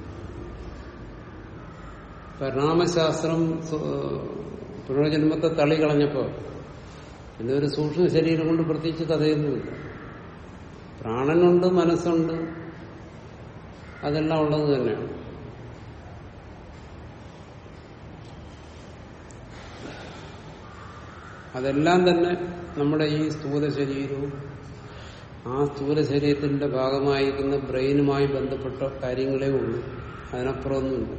പരിണാമശാസ്ത്രം സു- പുനർജന്മത്തെ തള്ളിക്കളഞ്ഞപ്പോ പിന്നെ ഒരു സൂക്ഷ്മ ശരീരം കൊണ്ട് പ്രത്യേകിച്ച് കഥയൊന്നുമില്ല പ്രാണനുണ്ട് മനസ്സുണ്ട് അതെല്ലാം ഉള്ളത് തന്നെയാണ് അതെല്ലാം തന്നെ നമ്മുടെ ഈ സ്ഥൂല ശരീരവും ആ സ്ഥൂല ശരീരത്തിന്റെ ഭാഗമായിരിക്കുന്ന ബ്രെയിനുമായി ബന്ധപ്പെട്ട കാര്യങ്ങളേ ഉള്ളൂ അതിനപ്പുറമൊന്നുമില്ല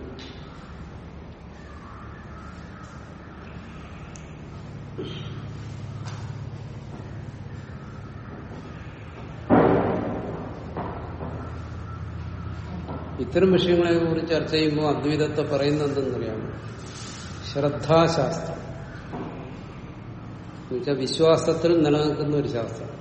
ഇത്തരം വിഷയങ്ങളെ കുറിച്ച് ചർച്ച ചെയ്യുമ്പോൾ അദ്വൈതത്തെ പറയുന്നത് എന്തെന്നറിയാമോ ശ്രദ്ധാശാസ്ത്രം എന്നുവെച്ചാൽ വിശ്വാസത്തിൽ നിലനിൽക്കുന്ന ഒരു ശാസ്ത്രം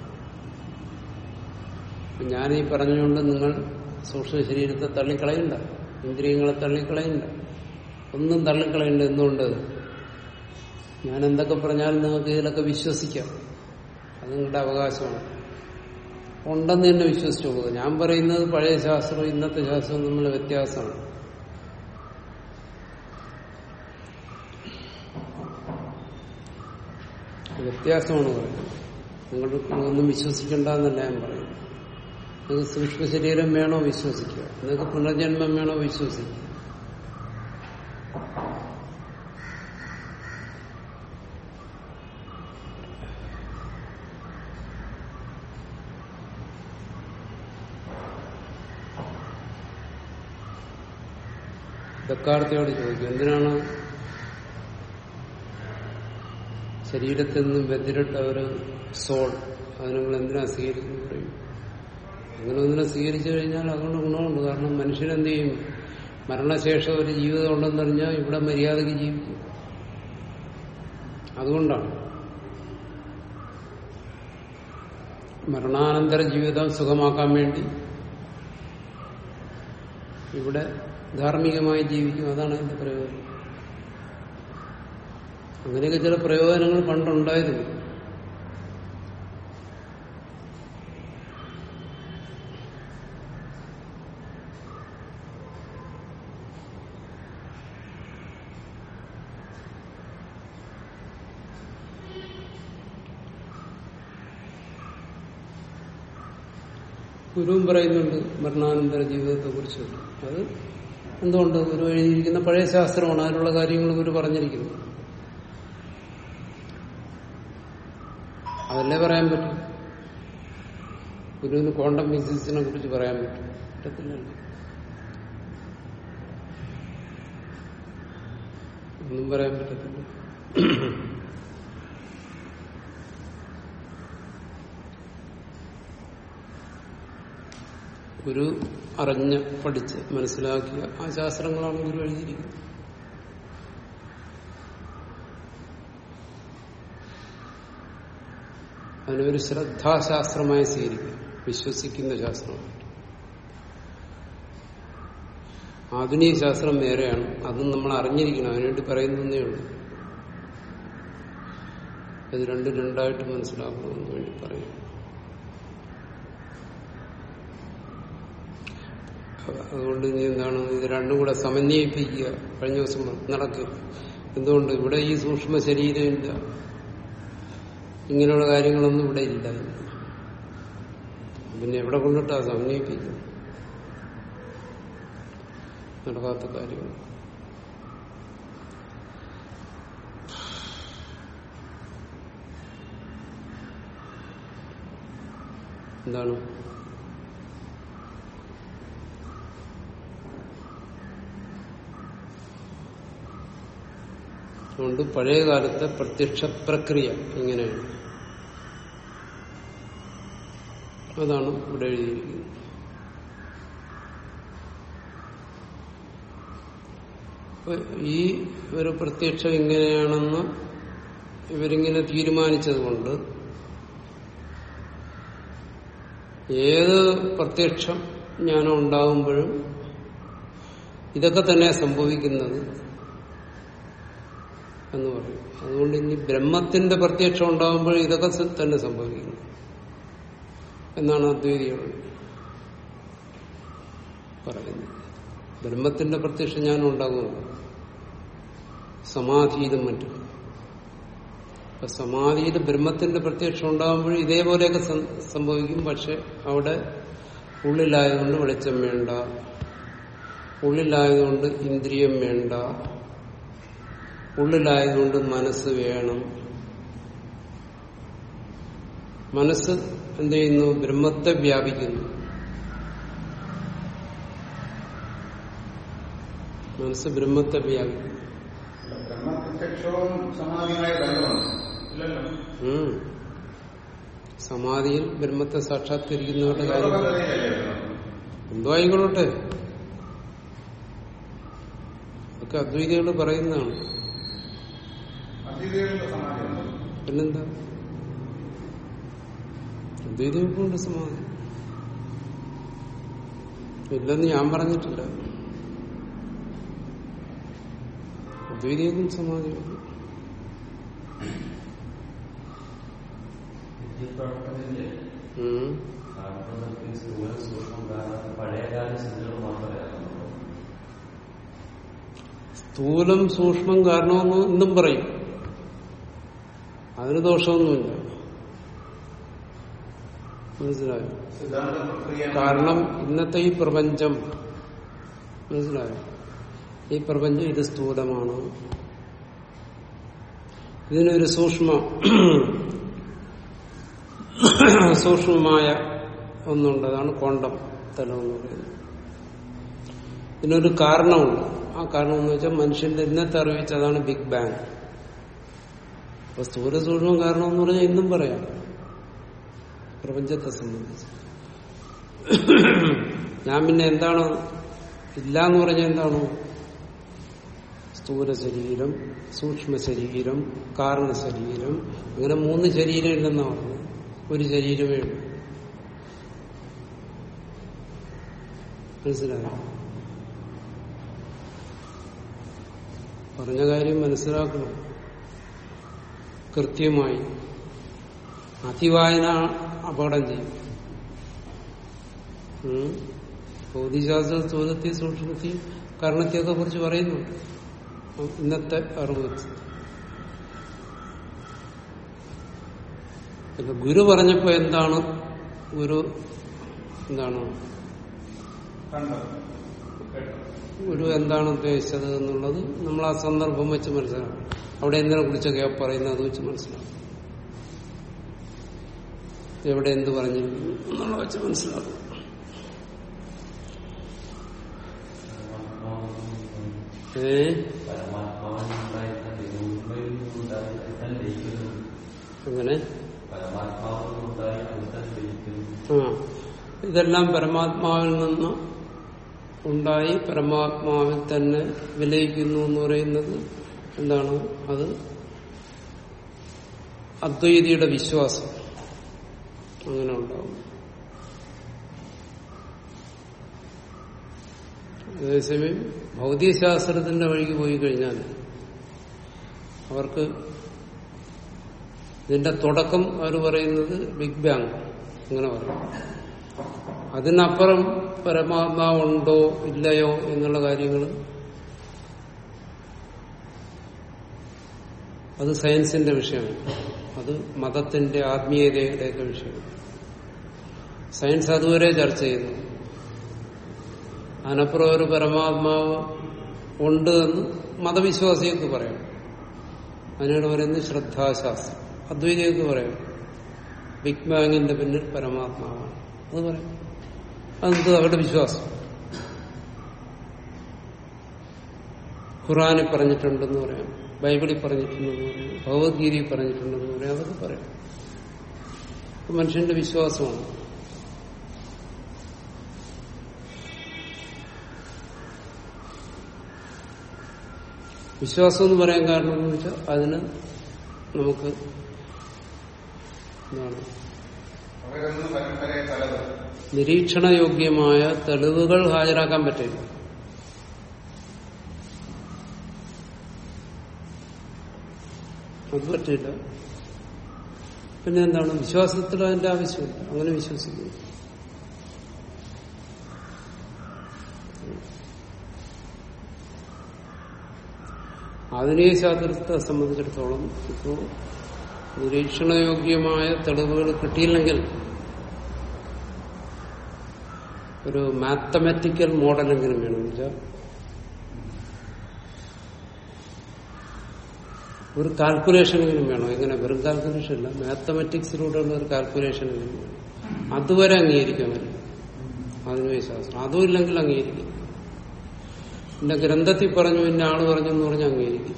അപ്പൊ ഞാനീ പറഞ്ഞുകൊണ്ട് നിങ്ങൾ സൂക്ഷ്മ ശരീരത്തെ തള്ളിക്കളയണ്ട ഇന്ദ്രിയങ്ങളെ തള്ളിക്കളയണ്ട ഒന്നും തള്ളിക്കളയണ്ട എന്തുകൊണ്ട് ഞാൻ എന്തൊക്കെ പറഞ്ഞാലും നിങ്ങൾക്ക് ഇതിലൊക്കെ വിശ്വസിക്കാം അത് നിങ്ങളുടെ അവകാശമാണ് ഉണ്ടെന്ന് തന്നെ വിശ്വസിച്ചു പോകുക ഞാൻ പറയുന്നത് പഴയ ശാസ്ത്രവും ഇന്നത്തെ ശാസ്ത്രവും തമ്മിലുള്ള വ്യത്യാസമാണ് വ്യത്യാസമാണ് പറയുന്നത് നിങ്ങൾക്ക് ഒന്നും വിശ്വസിക്കണ്ട എന്നല്ല ഞാൻ പറയുന്നത് നിങ്ങൾക്ക് സൂക്ഷ്മ ശരീരം വേണോ വിശ്വസിക്കുക നിങ്ങൾക്ക് പുനർജന്മം വേണോ വിശ്വസിക്കുക ദക്കാർത്തിയോട് ചോദിക്കും എന്തിനാണ് ശരീരത്തിൽ നിന്നും വ്യതിരിട്ട ഒരു സോൾ അത് നിങ്ങൾ എന്തിനാ സ്വീകരിക്കുന്നത് പറയും അങ്ങനെ ഒന്നിനെ സ്വീകരിച്ചു കഴിഞ്ഞാൽ അതുകൊണ്ട് ഗുണമുണ്ട് കാരണം മനുഷ്യനെന്ത് ചെയ്യും മരണശേഷം ഒരു ജീവിതം ഉണ്ടെന്നറിഞ്ഞാൽ ഇവിടെ മര്യാദയ്ക്ക് ജീവിക്കും അതുകൊണ്ടാണ് മരണാനന്തര ജീവിതം സുഖമാക്കാൻ വേണ്ടി ഇവിടെ ധാർമ്മികമായി ജീവിക്കും അതാണ് അതിന്റെ പ്രയോജനം അങ്ങനെയൊക്കെ ചില പ്രയോജനങ്ങൾ പണ്ടുണ്ടായിരുന്നു ഗുരുവും പറയുന്നുണ്ട് മരണാനന്തര ജീവിതത്തെ കുറിച്ച് അത് എന്തുകൊണ്ട് ഗുരു എഴുതിയിരിക്കുന്ന പഴയ ശാസ്ത്രമാണ് അതിനുള്ള കാര്യങ്ങൾ ഗുരു പറഞ്ഞിരിക്കുന്നു അതല്ലേ പറയാൻ പറ്റും ഗുരുവിന് ക്വാണ്ടം ഫിസിക്സിനെ കുറിച്ച് പറയാൻ പറ്റും പറ്റത്തില്ലല്ലോ ഒന്നും പറയാൻ പറ്റത്തില്ല ഗുരു അറിഞ്ഞ് പഠിച്ച് മനസ്സിലാക്കിയ ആ ശാസ്ത്രങ്ങളാണ് ഗുരു എഴുതിയിരിക്കുന്നത് അതിനൊരു ശ്രദ്ധാശാസ്ത്രമായി സ്വീകരിക്കും വിശ്വസിക്കുന്ന ശാസ്ത്രമായിട്ട് ആധുനിക ശാസ്ത്രം വേറെയാണ് അതും നമ്മൾ അറിഞ്ഞിരിക്കണം അതിനുവേണ്ടി പറയുന്നതേ ഉള്ളൂ ഇത് രണ്ടും രണ്ടായിട്ട് മനസ്സിലാക്കണമെന്ന് വേണ്ടി പറയും അതുകൊണ്ട് ഇനി എന്താണ് ഇത് രണ്ടും കൂടെ സമന്വയിപ്പിക്കുക കഴിഞ്ഞ ദിവസം നടക്കില്ല എന്തുകൊണ്ട് ഇവിടെ ഈ സൂക്ഷ്മ ശരീരമില്ല ഇങ്ങനെയുള്ള കാര്യങ്ങളൊന്നും ഇവിടെ ഇല്ല പിന്നെ എവിടെ കൊണ്ടിട്ടാ സമന്വയിപ്പിക്കും നടക്കാത്ത കാര്യങ്ങൾ എന്താണ് അതുകൊണ്ട് പഴയ കാലത്തെ പ്രത്യക്ഷ പ്രക്രിയ ഇങ്ങനെയാണ് അതാണ് ഇവിടെ എഴുതിയിരിക്കുന്നത് അപ്പൊ ഈ ഒരു പ്രത്യക്ഷം ഇങ്ങനെയാണെന്ന് ഇവരിങ്ങനെ തീരുമാനിച്ചത് കൊണ്ട് ഏത് പ്രത്യക്ഷം ജ്ഞാനം ഉണ്ടാകുമ്പോഴും ഇതൊക്കെ തന്നെ സംഭവിക്കുന്നത് എന്ന് പറയും അതുകൊണ്ട് ഇനി ബ്രഹ്മത്തിന്റെ പ്രത്യക്ഷം ഉണ്ടാകുമ്പോൾ ഇതൊക്കെ സ- തന്നെ സംഭവിക്കുന്നു എന്നാണ് അദ്വൈതികൾ പറയുന്നത് ബ്രഹ്മത്തിന്റെ പ്രത്യക്ഷം ഞാൻ ഉണ്ടാകുന്നു സമാധിയിലും മറ്റും അപ്പൊ സമാധിയിൽ ബ്രഹ്മത്തിന്റെ പ്രത്യക്ഷം ഉണ്ടാകുമ്പോൾ ഇതേപോലെയൊക്കെ സം- സംഭവിക്കും പക്ഷെ അവിടെ ഉള്ളിലായതുകൊണ്ട് വെളിച്ചം വേണ്ട ഉള്ളിലായതുകൊണ്ട് ഇന്ദ്രിയം വേണ്ട ഉള്ളിലായതുകൊണ്ട് മനസ്സ് വേണം മനസ്സ് എന്ത് ചെയ്യുന്നു ബ്രഹ്മത്തെ വ്യാപിക്കുന്നു മനസ്സ് ബ്രഹ്മത്തെ വ്യാപിക്കുന്നു ബ്രഹ്മപ്രത്യക്ഷവും സമാധിയുമായ ബന്ധമുണ്ട് ഇല്ലല്ലോ ഉം. സമാധിയിൽ ബ്രഹ്മത്തെ സാക്ഷാത്കരിക്കുന്നവരുടെ കാര്യം യോഗപദ്ധതിയിലല്ലേ വരുന്നത്? എന്തോ ആയിക്കൊള്ളട്ടെ ഒക്കെ അദ്വൈതികൾ പറയുന്നതാണ് അദ്വൈതികളുടെ സമാധിയുണ്ട് പിന്നെന്താ അദ്വൈതികൾക്കുണ്ട് സമാധി ഇല്ലെന്ന് ഞാൻ പറഞ്ഞിട്ടില്ല അദ്വൈതികൾക്കും സമാധിയുണ്ട് വിദ്യപ്രവർത്തനത്തിന്റെ ഉം. കാരണത്തിൽ സ്ഥൂല സൂക്ഷ്മം കാരണം പഴയകാല ചിന്തകൾ മാത്രമേ അറിയുന്നുള്ളൂ സ്ഥൂലം സൂക്ഷ്മം കാരണമെന്ന് ഇന്നും പറയും അതിന് ദോഷമൊന്നുമില്ല മനസ്സിലായോ സിദ്ധാന്ത പ്രക്രിയ കാരണം ഇന്നത്തെ ഈ പ്രപഞ്ചം മനസ്സിലായോ ഈ പ്രപഞ്ചം ഇത് സ്ഥൂലമാണ് ഇതിനൊരു സൂക്ഷ്മ സൂക്ഷ്മമായ ഒന്നുണ്ട് അതാണ് ക്വാണ്ടം തലം എന്ന് പറയുന്നത് ഇതിനൊരു കാരണമുണ്ട് ആ കാരണം എന്ന് വെച്ചാൽ മനുഷ്യന്റെ ഇന്നത്തെ അറിവിച്ച് അതാണ് ബിഗ് ബാങ് അപ്പൊ സ്ഥൂല സൂക്ഷ്മം കാരണം എന്ന് പറഞ്ഞാൽ ഇന്നും പറയാം പ്രപഞ്ചത്തെ സംബന്ധിച്ച് ഞാൻ പിന്നെ എന്താണ് ഇല്ല എന്ന് പറഞ്ഞാൽ എന്താണ് സ്ഥൂല ശരീരം സൂക്ഷ്മ ശരീരം കാരണ ശരീരം അങ്ങനെ മൂന്ന് ശരീരം ഉണ്ടെന്നാണ് പറഞ്ഞത് ഒരു ശരീരമേ ഉള്ളൂ മനസ്സിലായോ പറഞ്ഞ കാര്യം മനസ്സിലാക്കണം കൃത്യമായി അതിവായന അപകടം ചെയ്യും ഉം. ഭൗതികശാസ്ത്ര സ്ഥൂലത്തെ സൂക്ഷ്മത്തെ കാരണത്തെയൊക്കെ കുറിച്ച് പറയുന്നുണ്ട് ഇന്നത്തെ അറിവ് വെച്ച് പിന്നെ ഗുരു പറഞ്ഞപ്പോ എന്താണ് ഗുരു എന്താണ് കണ്ടത് കേട്ടത് ഗുരു എന്താണ് ഉദ്ദേശിച്ചത് എന്നുള്ളത് നമ്മൾ ആ സന്ദർഭം വെച്ച് മനസ്സിലാക്കും അവിടെ എന്തിനെ കുറിച്ചൊക്കെ പറയുന്നത് അത് വെച്ച് മനസ്സിലാക്കും എവിടെ എന്ത് പറഞ്ഞിരിക്കുന്നു എന്നുള്ള വെച്ച് മനസ്സിലാക്കും ഏ പരമാത്മാവിനുണ്ടായിരുന്ന വിനോദങ്ങളിൽ നിന്നുണ്ടായി അതിൽ ലയിക്കുന്നു അങ്ങനെ പരമാത്മാവിനുണ്ടായി അതിൽ ലയിക്കുന്നു ആ ഇതെല്ലാം പരമാത്മാവിൽ നിന്ന് ഉണ്ടായി പരമാത്മാവിൽ തന്നെ വിലയിക്കുന്നു എന്ന് പറയുന്നത് എന്താണ് അത് അദ്വൈതിയുടെ വിശ്വാസം അങ്ങനെ ഉണ്ടാവും അതേസമയം ഭൗതികശാസ്ത്രത്തിന്റെ വഴിക്ക് പോയി കഴിഞ്ഞാൽ അവർക്ക് ഇതിന്റെ തുടക്കം അവർ പറയുന്നത് ബിഗ് ബാങ് അങ്ങനെ പറയും അതിനപ്പുറം പരമാത്മാവുണ്ടോ ഇല്ലയോ എന്നുള്ള കാര്യങ്ങൾ അത് സയൻസിന്റെ വിഷയമാണ് അത് മതത്തിന്റെ ആത്മീയതയുടെയൊക്കെ വിഷയമാണ് സയൻസ് അതുവരെ ചർച്ച ചെയ്യുന്നു അതിനപ്പുറം ഒരു പരമാത്മാവ് ഉണ്ട് എന്ന് മതവിശ്വാസികൾക്ക് പറയാം അതിനോട് പറയുന്നത് ശ്രദ്ധാശാസ്ത്രം അദ്വൈതികൾക്ക് പറയാം ബിഗ് ബാങ്ങിന്റെ പിന്നിൽ പരമാത്മാവാണ് അത് പറയാം അതെന്ത് അവരുടെ വിശ്വാസം ഖുറാനിൽ പറഞ്ഞിട്ടുണ്ടെന്ന് പറയാം ബൈബിളിൽ പറഞ്ഞിട്ടുണ്ടെന്ന് പറയാം ഭഗവത്ഗീതയിൽ പറഞ്ഞിട്ടുണ്ടെന്ന് പറയാം അതൊക്കെ പറയാം അത് മനുഷ്യന്റെ വിശ്വാസമാണ് വിശ്വാസം എന്ന് പറയാൻ കാരണം എന്ന് വെച്ചാൽ അതിന് നമുക്ക് എന്താണ് അവരൊന്നും പരമ്പരയെ തലത് നിരീക്ഷണയോഗ്യമായ തെളിവുകൾ ഹാജരാക്കാൻ പറ്റില്ല അത് പറ്റില്ല പിന്നെ എന്താണ് വിശ്വാസത്തിൽ അതിന്റെ ആവശ്യമില്ല അങ്ങനെ വിശ്വസിക്കുന്നു ആധുനിക ശാസ്ത്രത്തെ സംബന്ധിച്ചിടത്തോളം ഇപ്പോ നിരീക്ഷണയോഗ്യമായ തെളിവുകൾ കിട്ടിയില്ലെങ്കിൽ ഒരു മാത്തമാറ്റിക്കൽ മോഡലെങ്കിലും വേണം എന്ന് വെച്ചാൽ ഒരു കാൽക്കുലേഷനെങ്കിലും വേണം എങ്ങനെ വെറും കാൽക്കുലേഷൻ അല്ല മാത്തമാറ്റിക്സിലൂടെയുള്ള ഒരു കാൽക്കുലേഷനെങ്കിലും വേണം അതുവരെ അംഗീകരിക്കാൻ പറ്റും ആധുനിക ശാസ്ത്രം അതും ഇല്ലെങ്കിൽ അംഗീകരിക്കും എന്റെ ഗ്രന്ഥത്തിൽ പറഞ്ഞു പിന്നെ ആള് പറഞ്ഞു എന്ന് പറഞ്ഞ് അംഗീകരിക്കും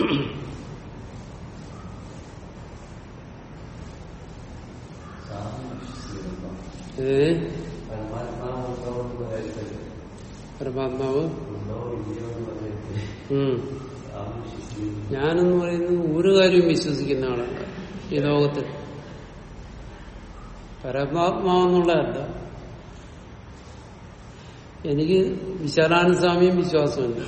സ്വാമി വിശ്വസിക്കുന്നു ഏ പരമാത്മാവ് ഉണ്ടോ എന്ന് പറയരുത് പരമാത്മാവ് ഉണ്ടോ ഇല്ലയോ എന്ന് പറയരുത് ഉം സ്വാമി വിശ്വസിക്കുന്നു ഞാനെന്ന് പറയുന്നത് ഒരു കാര്യവും വിശ്വസിക്കുന്ന ആളല്ല ഈ ലോകത്തിൽ പരമാത്മാവെന്നുള്ളതല്ല എനിക്ക് വിശാലാനന്ദ സ്വാമിയും വിശ്വാസമുണ്ട്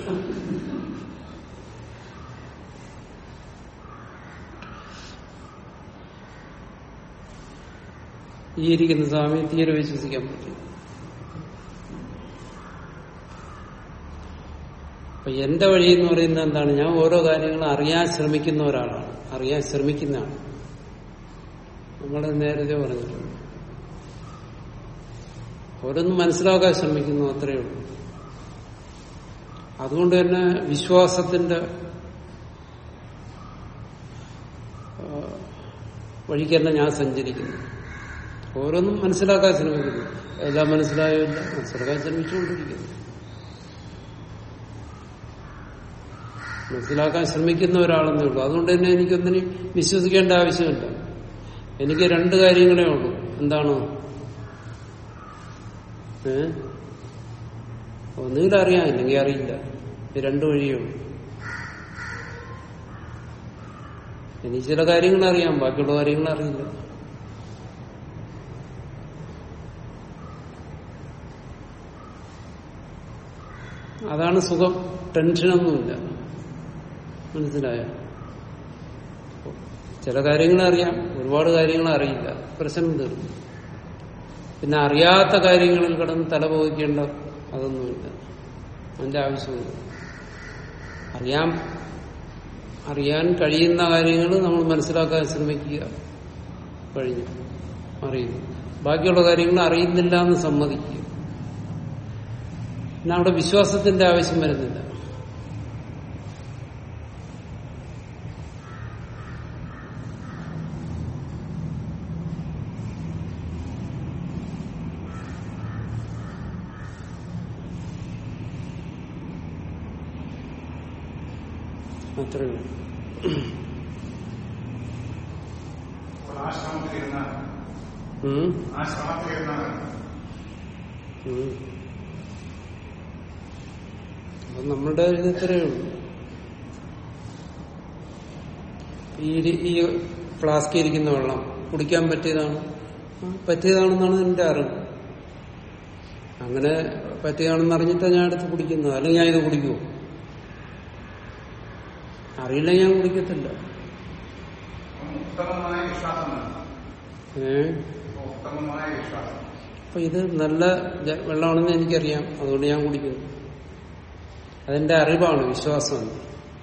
ഈ ഇരിക്കുന്ന സ്വാമി തീരെ വിശ്വസിക്കാൻ പറ്റില്ല അപ്പൊ എന്റെ വഴി എന്ന് പറയുന്നത് എന്താണ് ഞാൻ ഓരോ കാര്യങ്ങളും അറിയാൻ ശ്രമിക്കുന്ന ഒരാളാണ് അറിയാൻ ശ്രമിക്കുന്നതാണ് നമ്മൾ നേരത്തെ പറഞ്ഞിട്ടുണ്ട് ഓരോന്നും മനസ്സിലാക്കാൻ ശ്രമിക്കുന്നു അത്രയേ ഉള്ളൂ അതുകൊണ്ട് തന്നെ വിശ്വാസത്തിന്റെ ആ, വഴിക്കല്ല ഞാൻ സഞ്ചരിക്കുന്നു ഓരോന്നും മനസ്സിലാക്കാൻ ശ്രമിക്കുന്നു എല്ലാം മനസ്സിലായോ ഇല്ല മനസ്സിലാക്കാൻ ശ്രമിച്ചുകൊണ്ടിരിക്കുന്നു മനസ്സിലാക്കാൻ ശ്രമിക്കുന്ന ഒരാളെന്നേ ഉള്ളൂ അതുകൊണ്ട് തന്നെ എനിക്കൊന്നിനും വിശ്വസിക്കേണ്ട ആവശ്യമില്ല എനിക്ക് രണ്ട് കാര്യങ്ങളേ ഉള്ളൂ എന്താണ് ഏ ഒന്നുകിൽ അറിയാം ഇല്ലെങ്കിൽ അറിയില്ല ഇത് രണ്ടു വഴിയേ ഉള്ളൂ എനിക്ക് ചില കാര്യങ്ങൾ അറിയാം ബാക്കിയുള്ള കാര്യങ്ങൾ അറിയില്ല അതാണ് സുഖം ടെൻഷനൊന്നുമില്ല മനസ്സിലായോ ചില കാര്യങ്ങൾ അറിയാം ഒരുപാട് കാര്യങ്ങൾ അറിയില്ല പ്രശ്നം തീർന്നു പിന്നെ അറിയാത്ത കാര്യങ്ങളിൽ കിടന്ന് തലപോകിക്കേണ്ട അതൊന്നുമില്ല അതിന്റെ ആവശ്യമില്ല അറിയാൻ അറിയാൻ കഴിയുന്ന കാര്യങ്ങൾ നമ്മൾ മനസ്സിലാക്കാൻ ശ്രമിക്കുക കഴിഞ്ഞു അറിയുന്നു ബാക്കിയുള്ള കാര്യങ്ങൾ അറിയുന്നില്ല എന്ന് സമ്മതിക്കുക പിന്നെ അവിടെ വിശ്വാസത്തിന്റെ ആവശ്യം വരുന്നില്ല അത്രേ ഉള്ളൂ അപ്പോൾ ആ ശ്രമത്തിലിരുന്നാണ് ഉം. ആ ശ്രമത്തിലിരുന്നാണ് ഉം. അപ്പൊ നമ്മളുടെ ഇത് ഇത്രയേ ഉള്ളൂ ഈ ഇരി- ഈ ഫ്ലാസ്കിൽ ഇരിക്കുന്ന വെള്ളം കുടിക്കാൻ പറ്റിയതാണ് ആ, പറ്റിയതാണെന്നാണ് എന്റെ അറിവ് അങ്ങനെ പറ്റിയതാണെന്ന് അറിഞ്ഞിട്ടാണ് ഞാൻ എടുത്ത് കുടിക്കുന്നത് അല്ലെങ്കിൽ ഞാൻ ഇത് കുടിക്കുമോ അറിയില്ല ഞാൻ കുടിക്കത്തില്ല ഉത്തമമായ വിശ്വാസം വേണം. ഏ ഉത്തമമായ വിശ്വാസം അപ്പൊ ഇത് നല്ല ജ- വെള്ളമാണെന്ന് എനിക്കറിയാം അതുകൊണ്ട് ഞാൻ കുടിക്കുന്നു അതെന്റെ അറിവാണ് വിശ്വാസമാണ്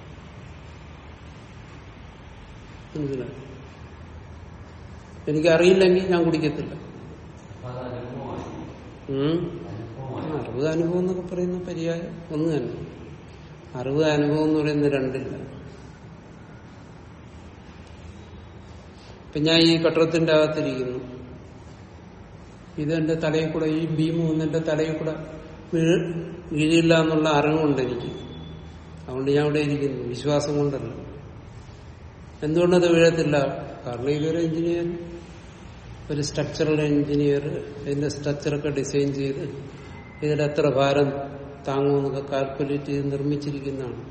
മനസ്സിലായി എനിക്കറിയില്ലെങ്കിൽ ഞാൻ കുടിക്കത്തില്ല അപ്പൊ അത് അനുഭവമായി ഉം. അനുഭവമായി അറിവ് അനുഭവം എന്നൊക്കെ പറയുന്ന പര്യായം ഒന്ന് തന്നെ അറിവ് അനുഭവം എന്ന് പറയുന്ന രണ്ടില്ല ഇപ്പൊ ഞാൻ ഈ കട്ടറത്തിന്റെ അകത്തിരിക്കുന്നു ഇതെന്റെ തലയിൽ കൂടെ ഈ ഭീം വന്ന് എന്റെ തലയിൽ കൂടെ വീഴ് വീഴില്ല എന്നുള്ള അറിവുണ്ട് എനിക്ക് അതുകൊണ്ട് ഞാൻ ഇവിടെ ഇരിക്കുന്നു വിശ്വാസം കൊണ്ടല്ല എന്തുകൊണ്ടത് വീഴത്തില്ല കാരണം ഇതൊരു എഞ്ചിനീയർ ഒരു സ്ട്രക്ചറൽ എഞ്ചിനീയർ ഇതിന്റെ സ്ട്രക്ചറൊക്കെ ഡിസൈൻ ചെയ്ത് ഇതിൽ എത്ര ഭാരം താങ്ങുമെന്നൊക്കെ കാൽക്കുലേറ്റ് ചെയ്ത് നിർമ്മിച്ചിരിക്കുന്നതാണ്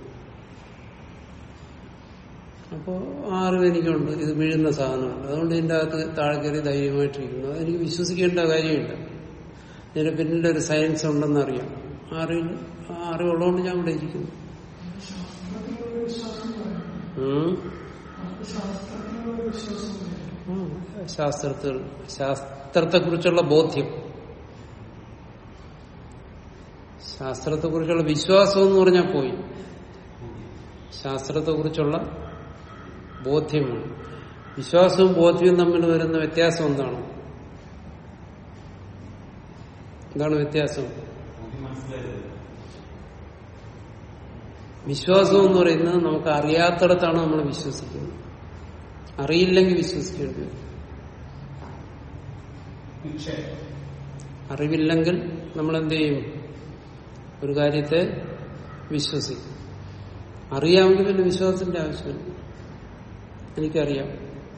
അപ്പോൾ ആ അറിവ് എനിക്കുണ്ട് ഇത് വീഴുന്ന സാധനമാണ് അതുകൊണ്ട് ഇതിന്റെ അകത്ത് താഴെ കയറി ധൈര്യമായിട്ടിരിക്കുന്നു അതെനിക്ക് വിശ്വസിക്കേണ്ട കാര്യമില്ല ഇതിന് പിന്നിൽ ഒരു സയൻസ് ഉണ്ടെന്ന് അറിയാം ആ അറിവിൽ ആ അറിവുള്ളതുകൊണ്ട് ഞാൻ ഇവിടെ ഇരിക്കുന്നു ഉം. ഉം. ശാസ്ത്രത്തിൽ ശാസ്ത്രത്തെക്കുറിച്ചുള്ള ബോധ്യം ശാസ്ത്രത്തെക്കുറിച്ചുള്ള വിശ്വാസം എന്ന് പറഞ്ഞാൽ പോയി ശാസ്ത്രത്തെക്കുറിച്ചുള്ള ബോധ്യമാണ് വിശ്വാസവും ബോധ്യവും തമ്മിൽ വരുന്ന വ്യത്യാസം എന്താണ് എന്താണ് വ്യത്യാസം ബുദ്ധി മനസ്സിലായത് വിശ്വാസം എന്ന് പറയുന്നത് നമുക്ക് അറിയാത്തിടത്താണ് നമ്മൾ വിശ്വസിക്കുന്നത് അറിയില്ലെങ്കിൽ വിശ്വസിക്കേണ്ടി വരും നിക്ഷേപം അറിവില്ലെങ്കിൽ നമ്മൾ എന്ത് ചെയ്യും ഒരു കാര്യത്തെ വിശ്വസിക്കും അറിയാമെങ്കിൽ പിന്നെ വിശ്വാസത്തിന്റെ ആവശ്യമില്ല എനിക്കറിയാം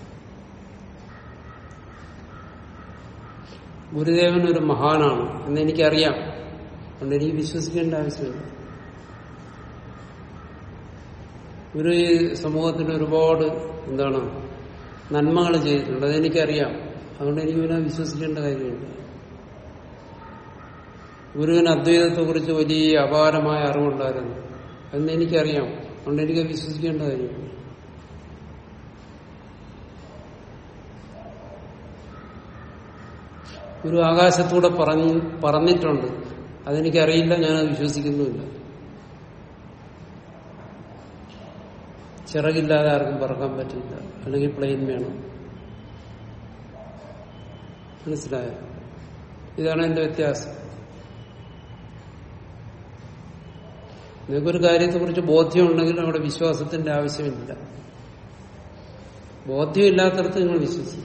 ഗുരുദേവൻ ഒരു മഹാനാണ് എന്ന് എനിക്കറിയാം അതുകൊണ്ട് എനിക്ക് വിശ്വസിക്കേണ്ട ആവശ്യമില്ല ഗുരു ഈ സമൂഹത്തിന് ഒരുപാട് എന്താണ് നന്മകൾ ചെയ്തിട്ടുണ്ട് അതെനിക്കറിയാം അതുകൊണ്ട് എനിക്ക് പിന്നെ വിശ്വസിക്കേണ്ട കാര്യമില്ല ഗുരുവിന് അദ്വൈതത്തെ കുറിച്ച് വലിയ അപാരമായ അറിവുണ്ടായിരുന്നു എന്ന് എനിക്കറിയാം അതുകൊണ്ട് എനിക്ക് വിശ്വസിക്കേണ്ട കാര്യമില്ല ഗുരു ആകാശത്തൂടെ പറഞ്ഞു പറഞ്ഞിട്ടുണ്ട് അതെനിക്കറിയില്ല ഞാനത് വിശ്വസിക്കുന്നുമില്ല ചിറകില്ലാതെ ആർക്കും പറക്കാൻ പറ്റില്ല അല്ലെങ്കിൽ പ്ലെയിൻ വേണം മനസ്സിലായോ ഇതാണ് എന്റെ വ്യത്യാസം നിങ്ങൾക്കൊരു കാര്യത്തെക്കുറിച്ച് ബോധ്യമുണ്ടെങ്കിൽ അവിടെ വിശ്വാസത്തിന്റെ ആവശ്യമില്ല ബോധ്യമില്ലാത്തടത്ത് നിങ്ങൾ വിശ്വസിക്കും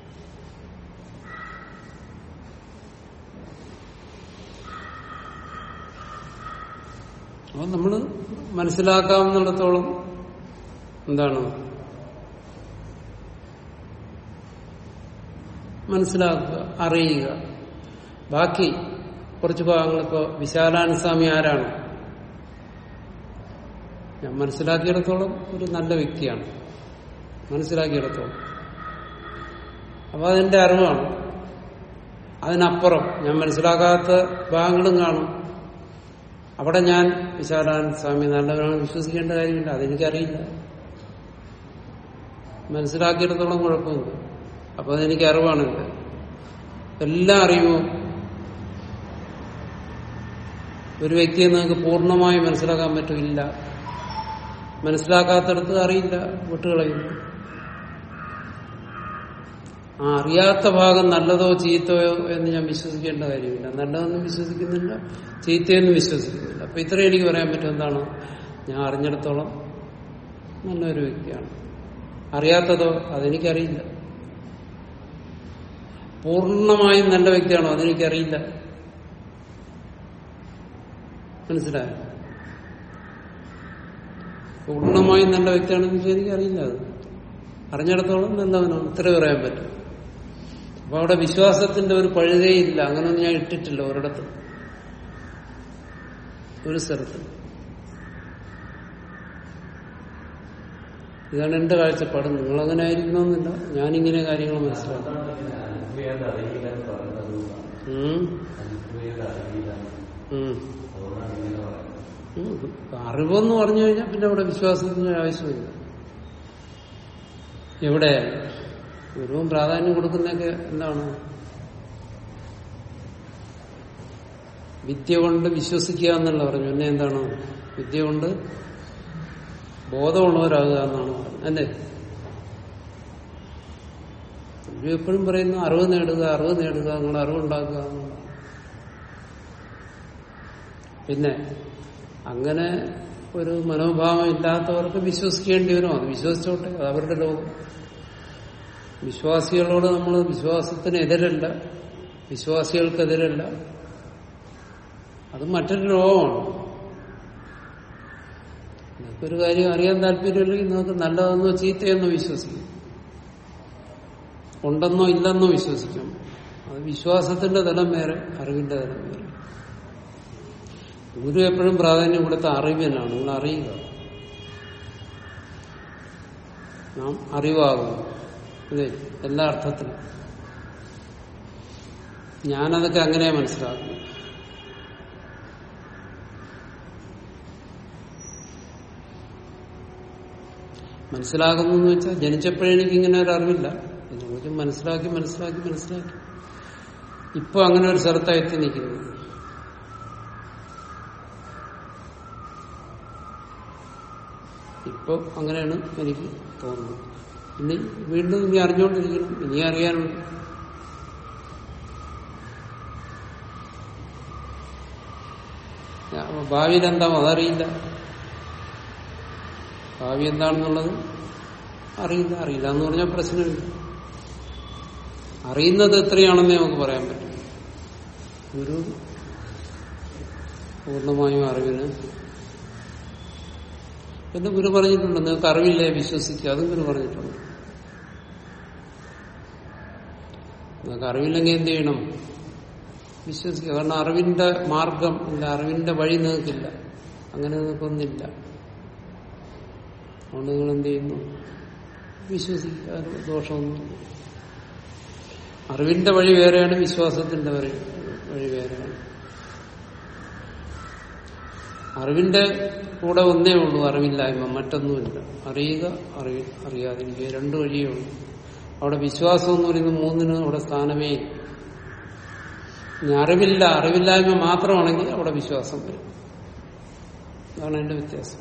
അപ്പൊ നമ്മൾ മനസ്സിലാക്കാവുന്നിടത്തോളം എന്താണ് മനസ്സിലാക്കുക അറിയുക ബാക്കി കുറച്ച് ഭാഗങ്ങളിപ്പോ വിശാലാനുസ്വാമി ആരാണ് ഞാൻ മനസ്സിലാക്കിയിടത്തോളം ഒരു നല്ല വ്യക്തിയാണ് മനസ്സിലാക്കിയിടത്തോളം അപ്പൊ അതെന്റെ അറിവാണ് അതിനപ്പുറം ഞാൻ മനസ്സിലാക്കാത്ത ഭാഗങ്ങളും കാണും അവിടെ ഞാൻ വിശാലാനന്ദ സ്വാമി നല്ലവരാണെന്ന് വിശ്വസിക്കേണ്ട കാര്യമില്ല അതെനിക്കറിയില്ല മനസ്സിലാക്കിയിടത്തോളം കുഴപ്പമില്ല അപ്പൊ അതെനിക്ക് അറിവാണെന്റെ എല്ലാം അറിയുമോ ഒരു വ്യക്തിയെ നിങ്ങൾക്ക് പൂർണ്ണമായി മനസ്സിലാക്കാൻ പറ്റില്ല മനസ്സിലാക്കാത്തടത്ത് അറിയില്ല വിട്ടുകളയുന്നു ആ അറിയാത്ത ഭാഗം നല്ലതോ ചീത്തയോ എന്ന് ഞാൻ വിശ്വസിക്കേണ്ട കാര്യമില്ല നല്ലതൊന്നും വിശ്വസിക്കുന്നില്ല ചീത്തയൊന്നും വിശ്വസിക്കുന്നില്ല അപ്പൊ ഇത്രയും എനിക്ക് പറയാൻ പറ്റും എന്താണ് ഞാൻ അറിഞ്ഞിടത്തോളം നല്ലൊരു വ്യക്തിയാണ് അറിയാത്തതോ അതെനിക്കറിയില്ല പൂർണ്ണമായും നല്ല വ്യക്തിയാണോ അതെനിക്കറിയില്ല മനസ്സിലായോ പൂർണ്ണമായും നല്ല വ്യക്തിയാണെന്ന് വെച്ചാൽ എനിക്കറിയില്ല അത് അറിഞ്ഞിടത്തോളം നല്ലവനാണ് ഇത്ര പറയാൻ പറ്റും അപ്പൊ അവിടെ വിശ്വാസത്തിന്റെ ഒരു പഴുതേയില്ല അങ്ങനെയൊന്നും ഞാൻ ഇട്ടിട്ടില്ല ഒരിടത്തും ഒരു സ്ഥലത്തും ഇതാണ് എന്റെ കാഴ്ചപ്പാട് നിങ്ങളങ്ങനെ ആയിരിക്കണമെന്നില്ല ഞാനിങ്ങനെ കാര്യങ്ങൾ മനസ്സിലാക്കും അനുഭവം അറിയില്ല എന്ന് പറയുന്നത് ഉം. അനുഭവം അറിയില്ല ഉം. അതുകൊണ്ടാണ് ഇങ്ങനെ പറയുന്നത് ഉം. അറിവെന്ന് പറഞ്ഞു കഴിഞ്ഞാൽ പിന്നെ അവിടെ വിശ്വാസത്തിന് ആവശ്യമില്ല എവിടെ ഗുരുവും പ്രാധാന്യം കൊടുക്കുന്നതൊക്കെ എന്താണ് വിദ്യ കൊണ്ട് വിശ്വസിക്കുക എന്നല്ല പറഞ്ഞു പിന്നെ എന്താണ് വിദ്യ കൊണ്ട് ബോധമുള്ളവരാകുക എന്നാണ് പറഞ്ഞത് അല്ലേ ഗുരു എപ്പോഴും പറയുന്നു അറിവ് നേടുക അറിവ് നേടുക നിങ്ങൾ അറിവുണ്ടാക്കുക എന്നുള്ളതാണ് പിന്നെ അങ്ങനെ ഒരു മനോഭാവം ഇല്ലാത്തവർക്ക് വിശ്വസിക്കേണ്ടി വരും അത് വിശ്വസിച്ചോട്ടെ അത് അവരുടെ ലോകം വിശ്വാസികളോട് നമ്മൾ വിശ്വാസത്തിന് എതിരല്ല വിശ്വാസികൾക്കെതിരല്ല അത് മറ്റൊരു ലോകമാണ് നിങ്ങൾക്കൊരു കാര്യം അറിയാൻ താല്പര്യമില്ലെങ്കിൽ നിങ്ങൾക്ക് നല്ലതെന്നോ ചീത്തയെന്നോ വിശ്വസിക്കും ഉണ്ടെന്നോ ഇല്ലെന്നോ വിശ്വസിക്കും അത് വിശ്വാസത്തിന്റെ തലം വേറെ അറിവിന്റെ തലം വേറെ ഗുരു എപ്പോഴും പ്രാധാന്യം കൊടുത്ത അറിവിനാണ് നിങ്ങൾ അറിയുക നാം അറിവാകും അതെ എല്ലാ അർത്ഥത്തിലും ഞാനതൊക്കെ അങ്ങനെ മനസ്സിലാക്കുന്നു മനസ്സിലാകുന്നു എന്ന് വെച്ചാൽ ജനിച്ചപ്പോഴേ എനിക്ക് ഇങ്ങനെ ഒരു അറിവില്ല എന്നുള്ളത് മനസ്സിലാക്കി മനസ്സിലാക്കി മനസ്സിലാക്കി ഇപ്പൊ അങ്ങനെ ഒരു സ്ഥലത്തായി എത്തി നിൽക്കുന്നു ഇപ്പൊ അങ്ങനെയാണ് എനിക്ക് തോന്നുന്നത് ഇനി വീണ്ടും ഇനി അറിഞ്ഞുകൊണ്ടിരിക്കണം ഇനി അറിയാനുണ്ട് ഞാൻ- ഭാവിയിൽ എന്താവും അതറിയില്ല ഭാവി എന്താണെന്നുള്ളത് അറിയില്ല അറിയില്ല എന്ന് പറഞ്ഞാൽ പ്രശ്നമില്ല അറിയുന്നത് എത്രയാണെന്നേ നമുക്ക് പറയാൻ പറ്റും ഒരു പൂർണ്ണമായും അറിവിന് പിന്നെ ഗുരു പറഞ്ഞിട്ടുണ്ട് നിങ്ങൾക്ക് അറിവില്ലേ വിശ്വസിക്കുക അതും ഗുരു പറഞ്ഞിട്ടുണ്ട് നിങ്ങൾക്ക് അറിവില്ലെങ്കിൽ എന്ത് ചെയ്യണം വിശ്വസിക്കുക കാരണം അറിവിന്റെ മാർഗം ഇല്ല അറിവിന്റെ വഴി നിങ്ങൾക്കില്ല അങ്ങനെ നിങ്ങൾക്കൊന്നില്ല അതുകൊണ്ട് നിങ്ങൾ എന്ത് ചെയ്യുന്നു വിശ്വസിക്കുക അത് ദോഷമൊന്നുമില്ല അറിവിന്റെ വഴി വേറെയാണ് വിശ്വാസത്തിന്റെ വഴി വഴി വേറെയാണ് അറിവിന്റെ കൂടെ ഒന്നേ ഉള്ളൂ അറിവില്ലായ്മ മറ്റൊന്നുമില്ല അറിയുക അറിയ അറിയാതിരിക്കുക രണ്ടു വഴിയേ ഉള്ളൂ അവിടെ വിശ്വാസം എന്ന് പറയുന്ന മൂന്നിന് അവിടെ സ്ഥാനമേ ഇല്ല ഇനി അറിവില്ല അറിവില്ലായ്മ മാത്രമാണെങ്കിൽ അവിടെ വിശ്വാസം വരും അതാണ് എന്റെ വ്യത്യാസം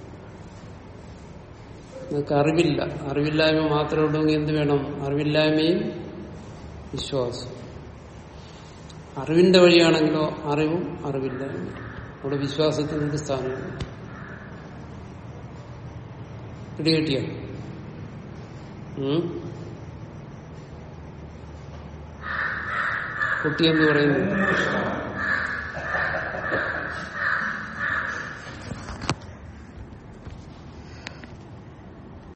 നിങ്ങൾക്ക് അറിവില്ല അറിവില്ലായ്മ മാത്രമേ ഉള്ളൂവെങ്കിൽ എന്ത് വേണം അറിവില്ലായ്മയും വിശ്വാസം അറിവിന്റെ വഴിയാണെങ്കിലോ അറിവും അറിവില്ലായ്മയും അവിടെ വിശ്വാസത്തിന് ഒരു സ്ഥാനമില്ല പിടികിട്ടിയ കുട്ടിയെന്ന് പറയുന്നത്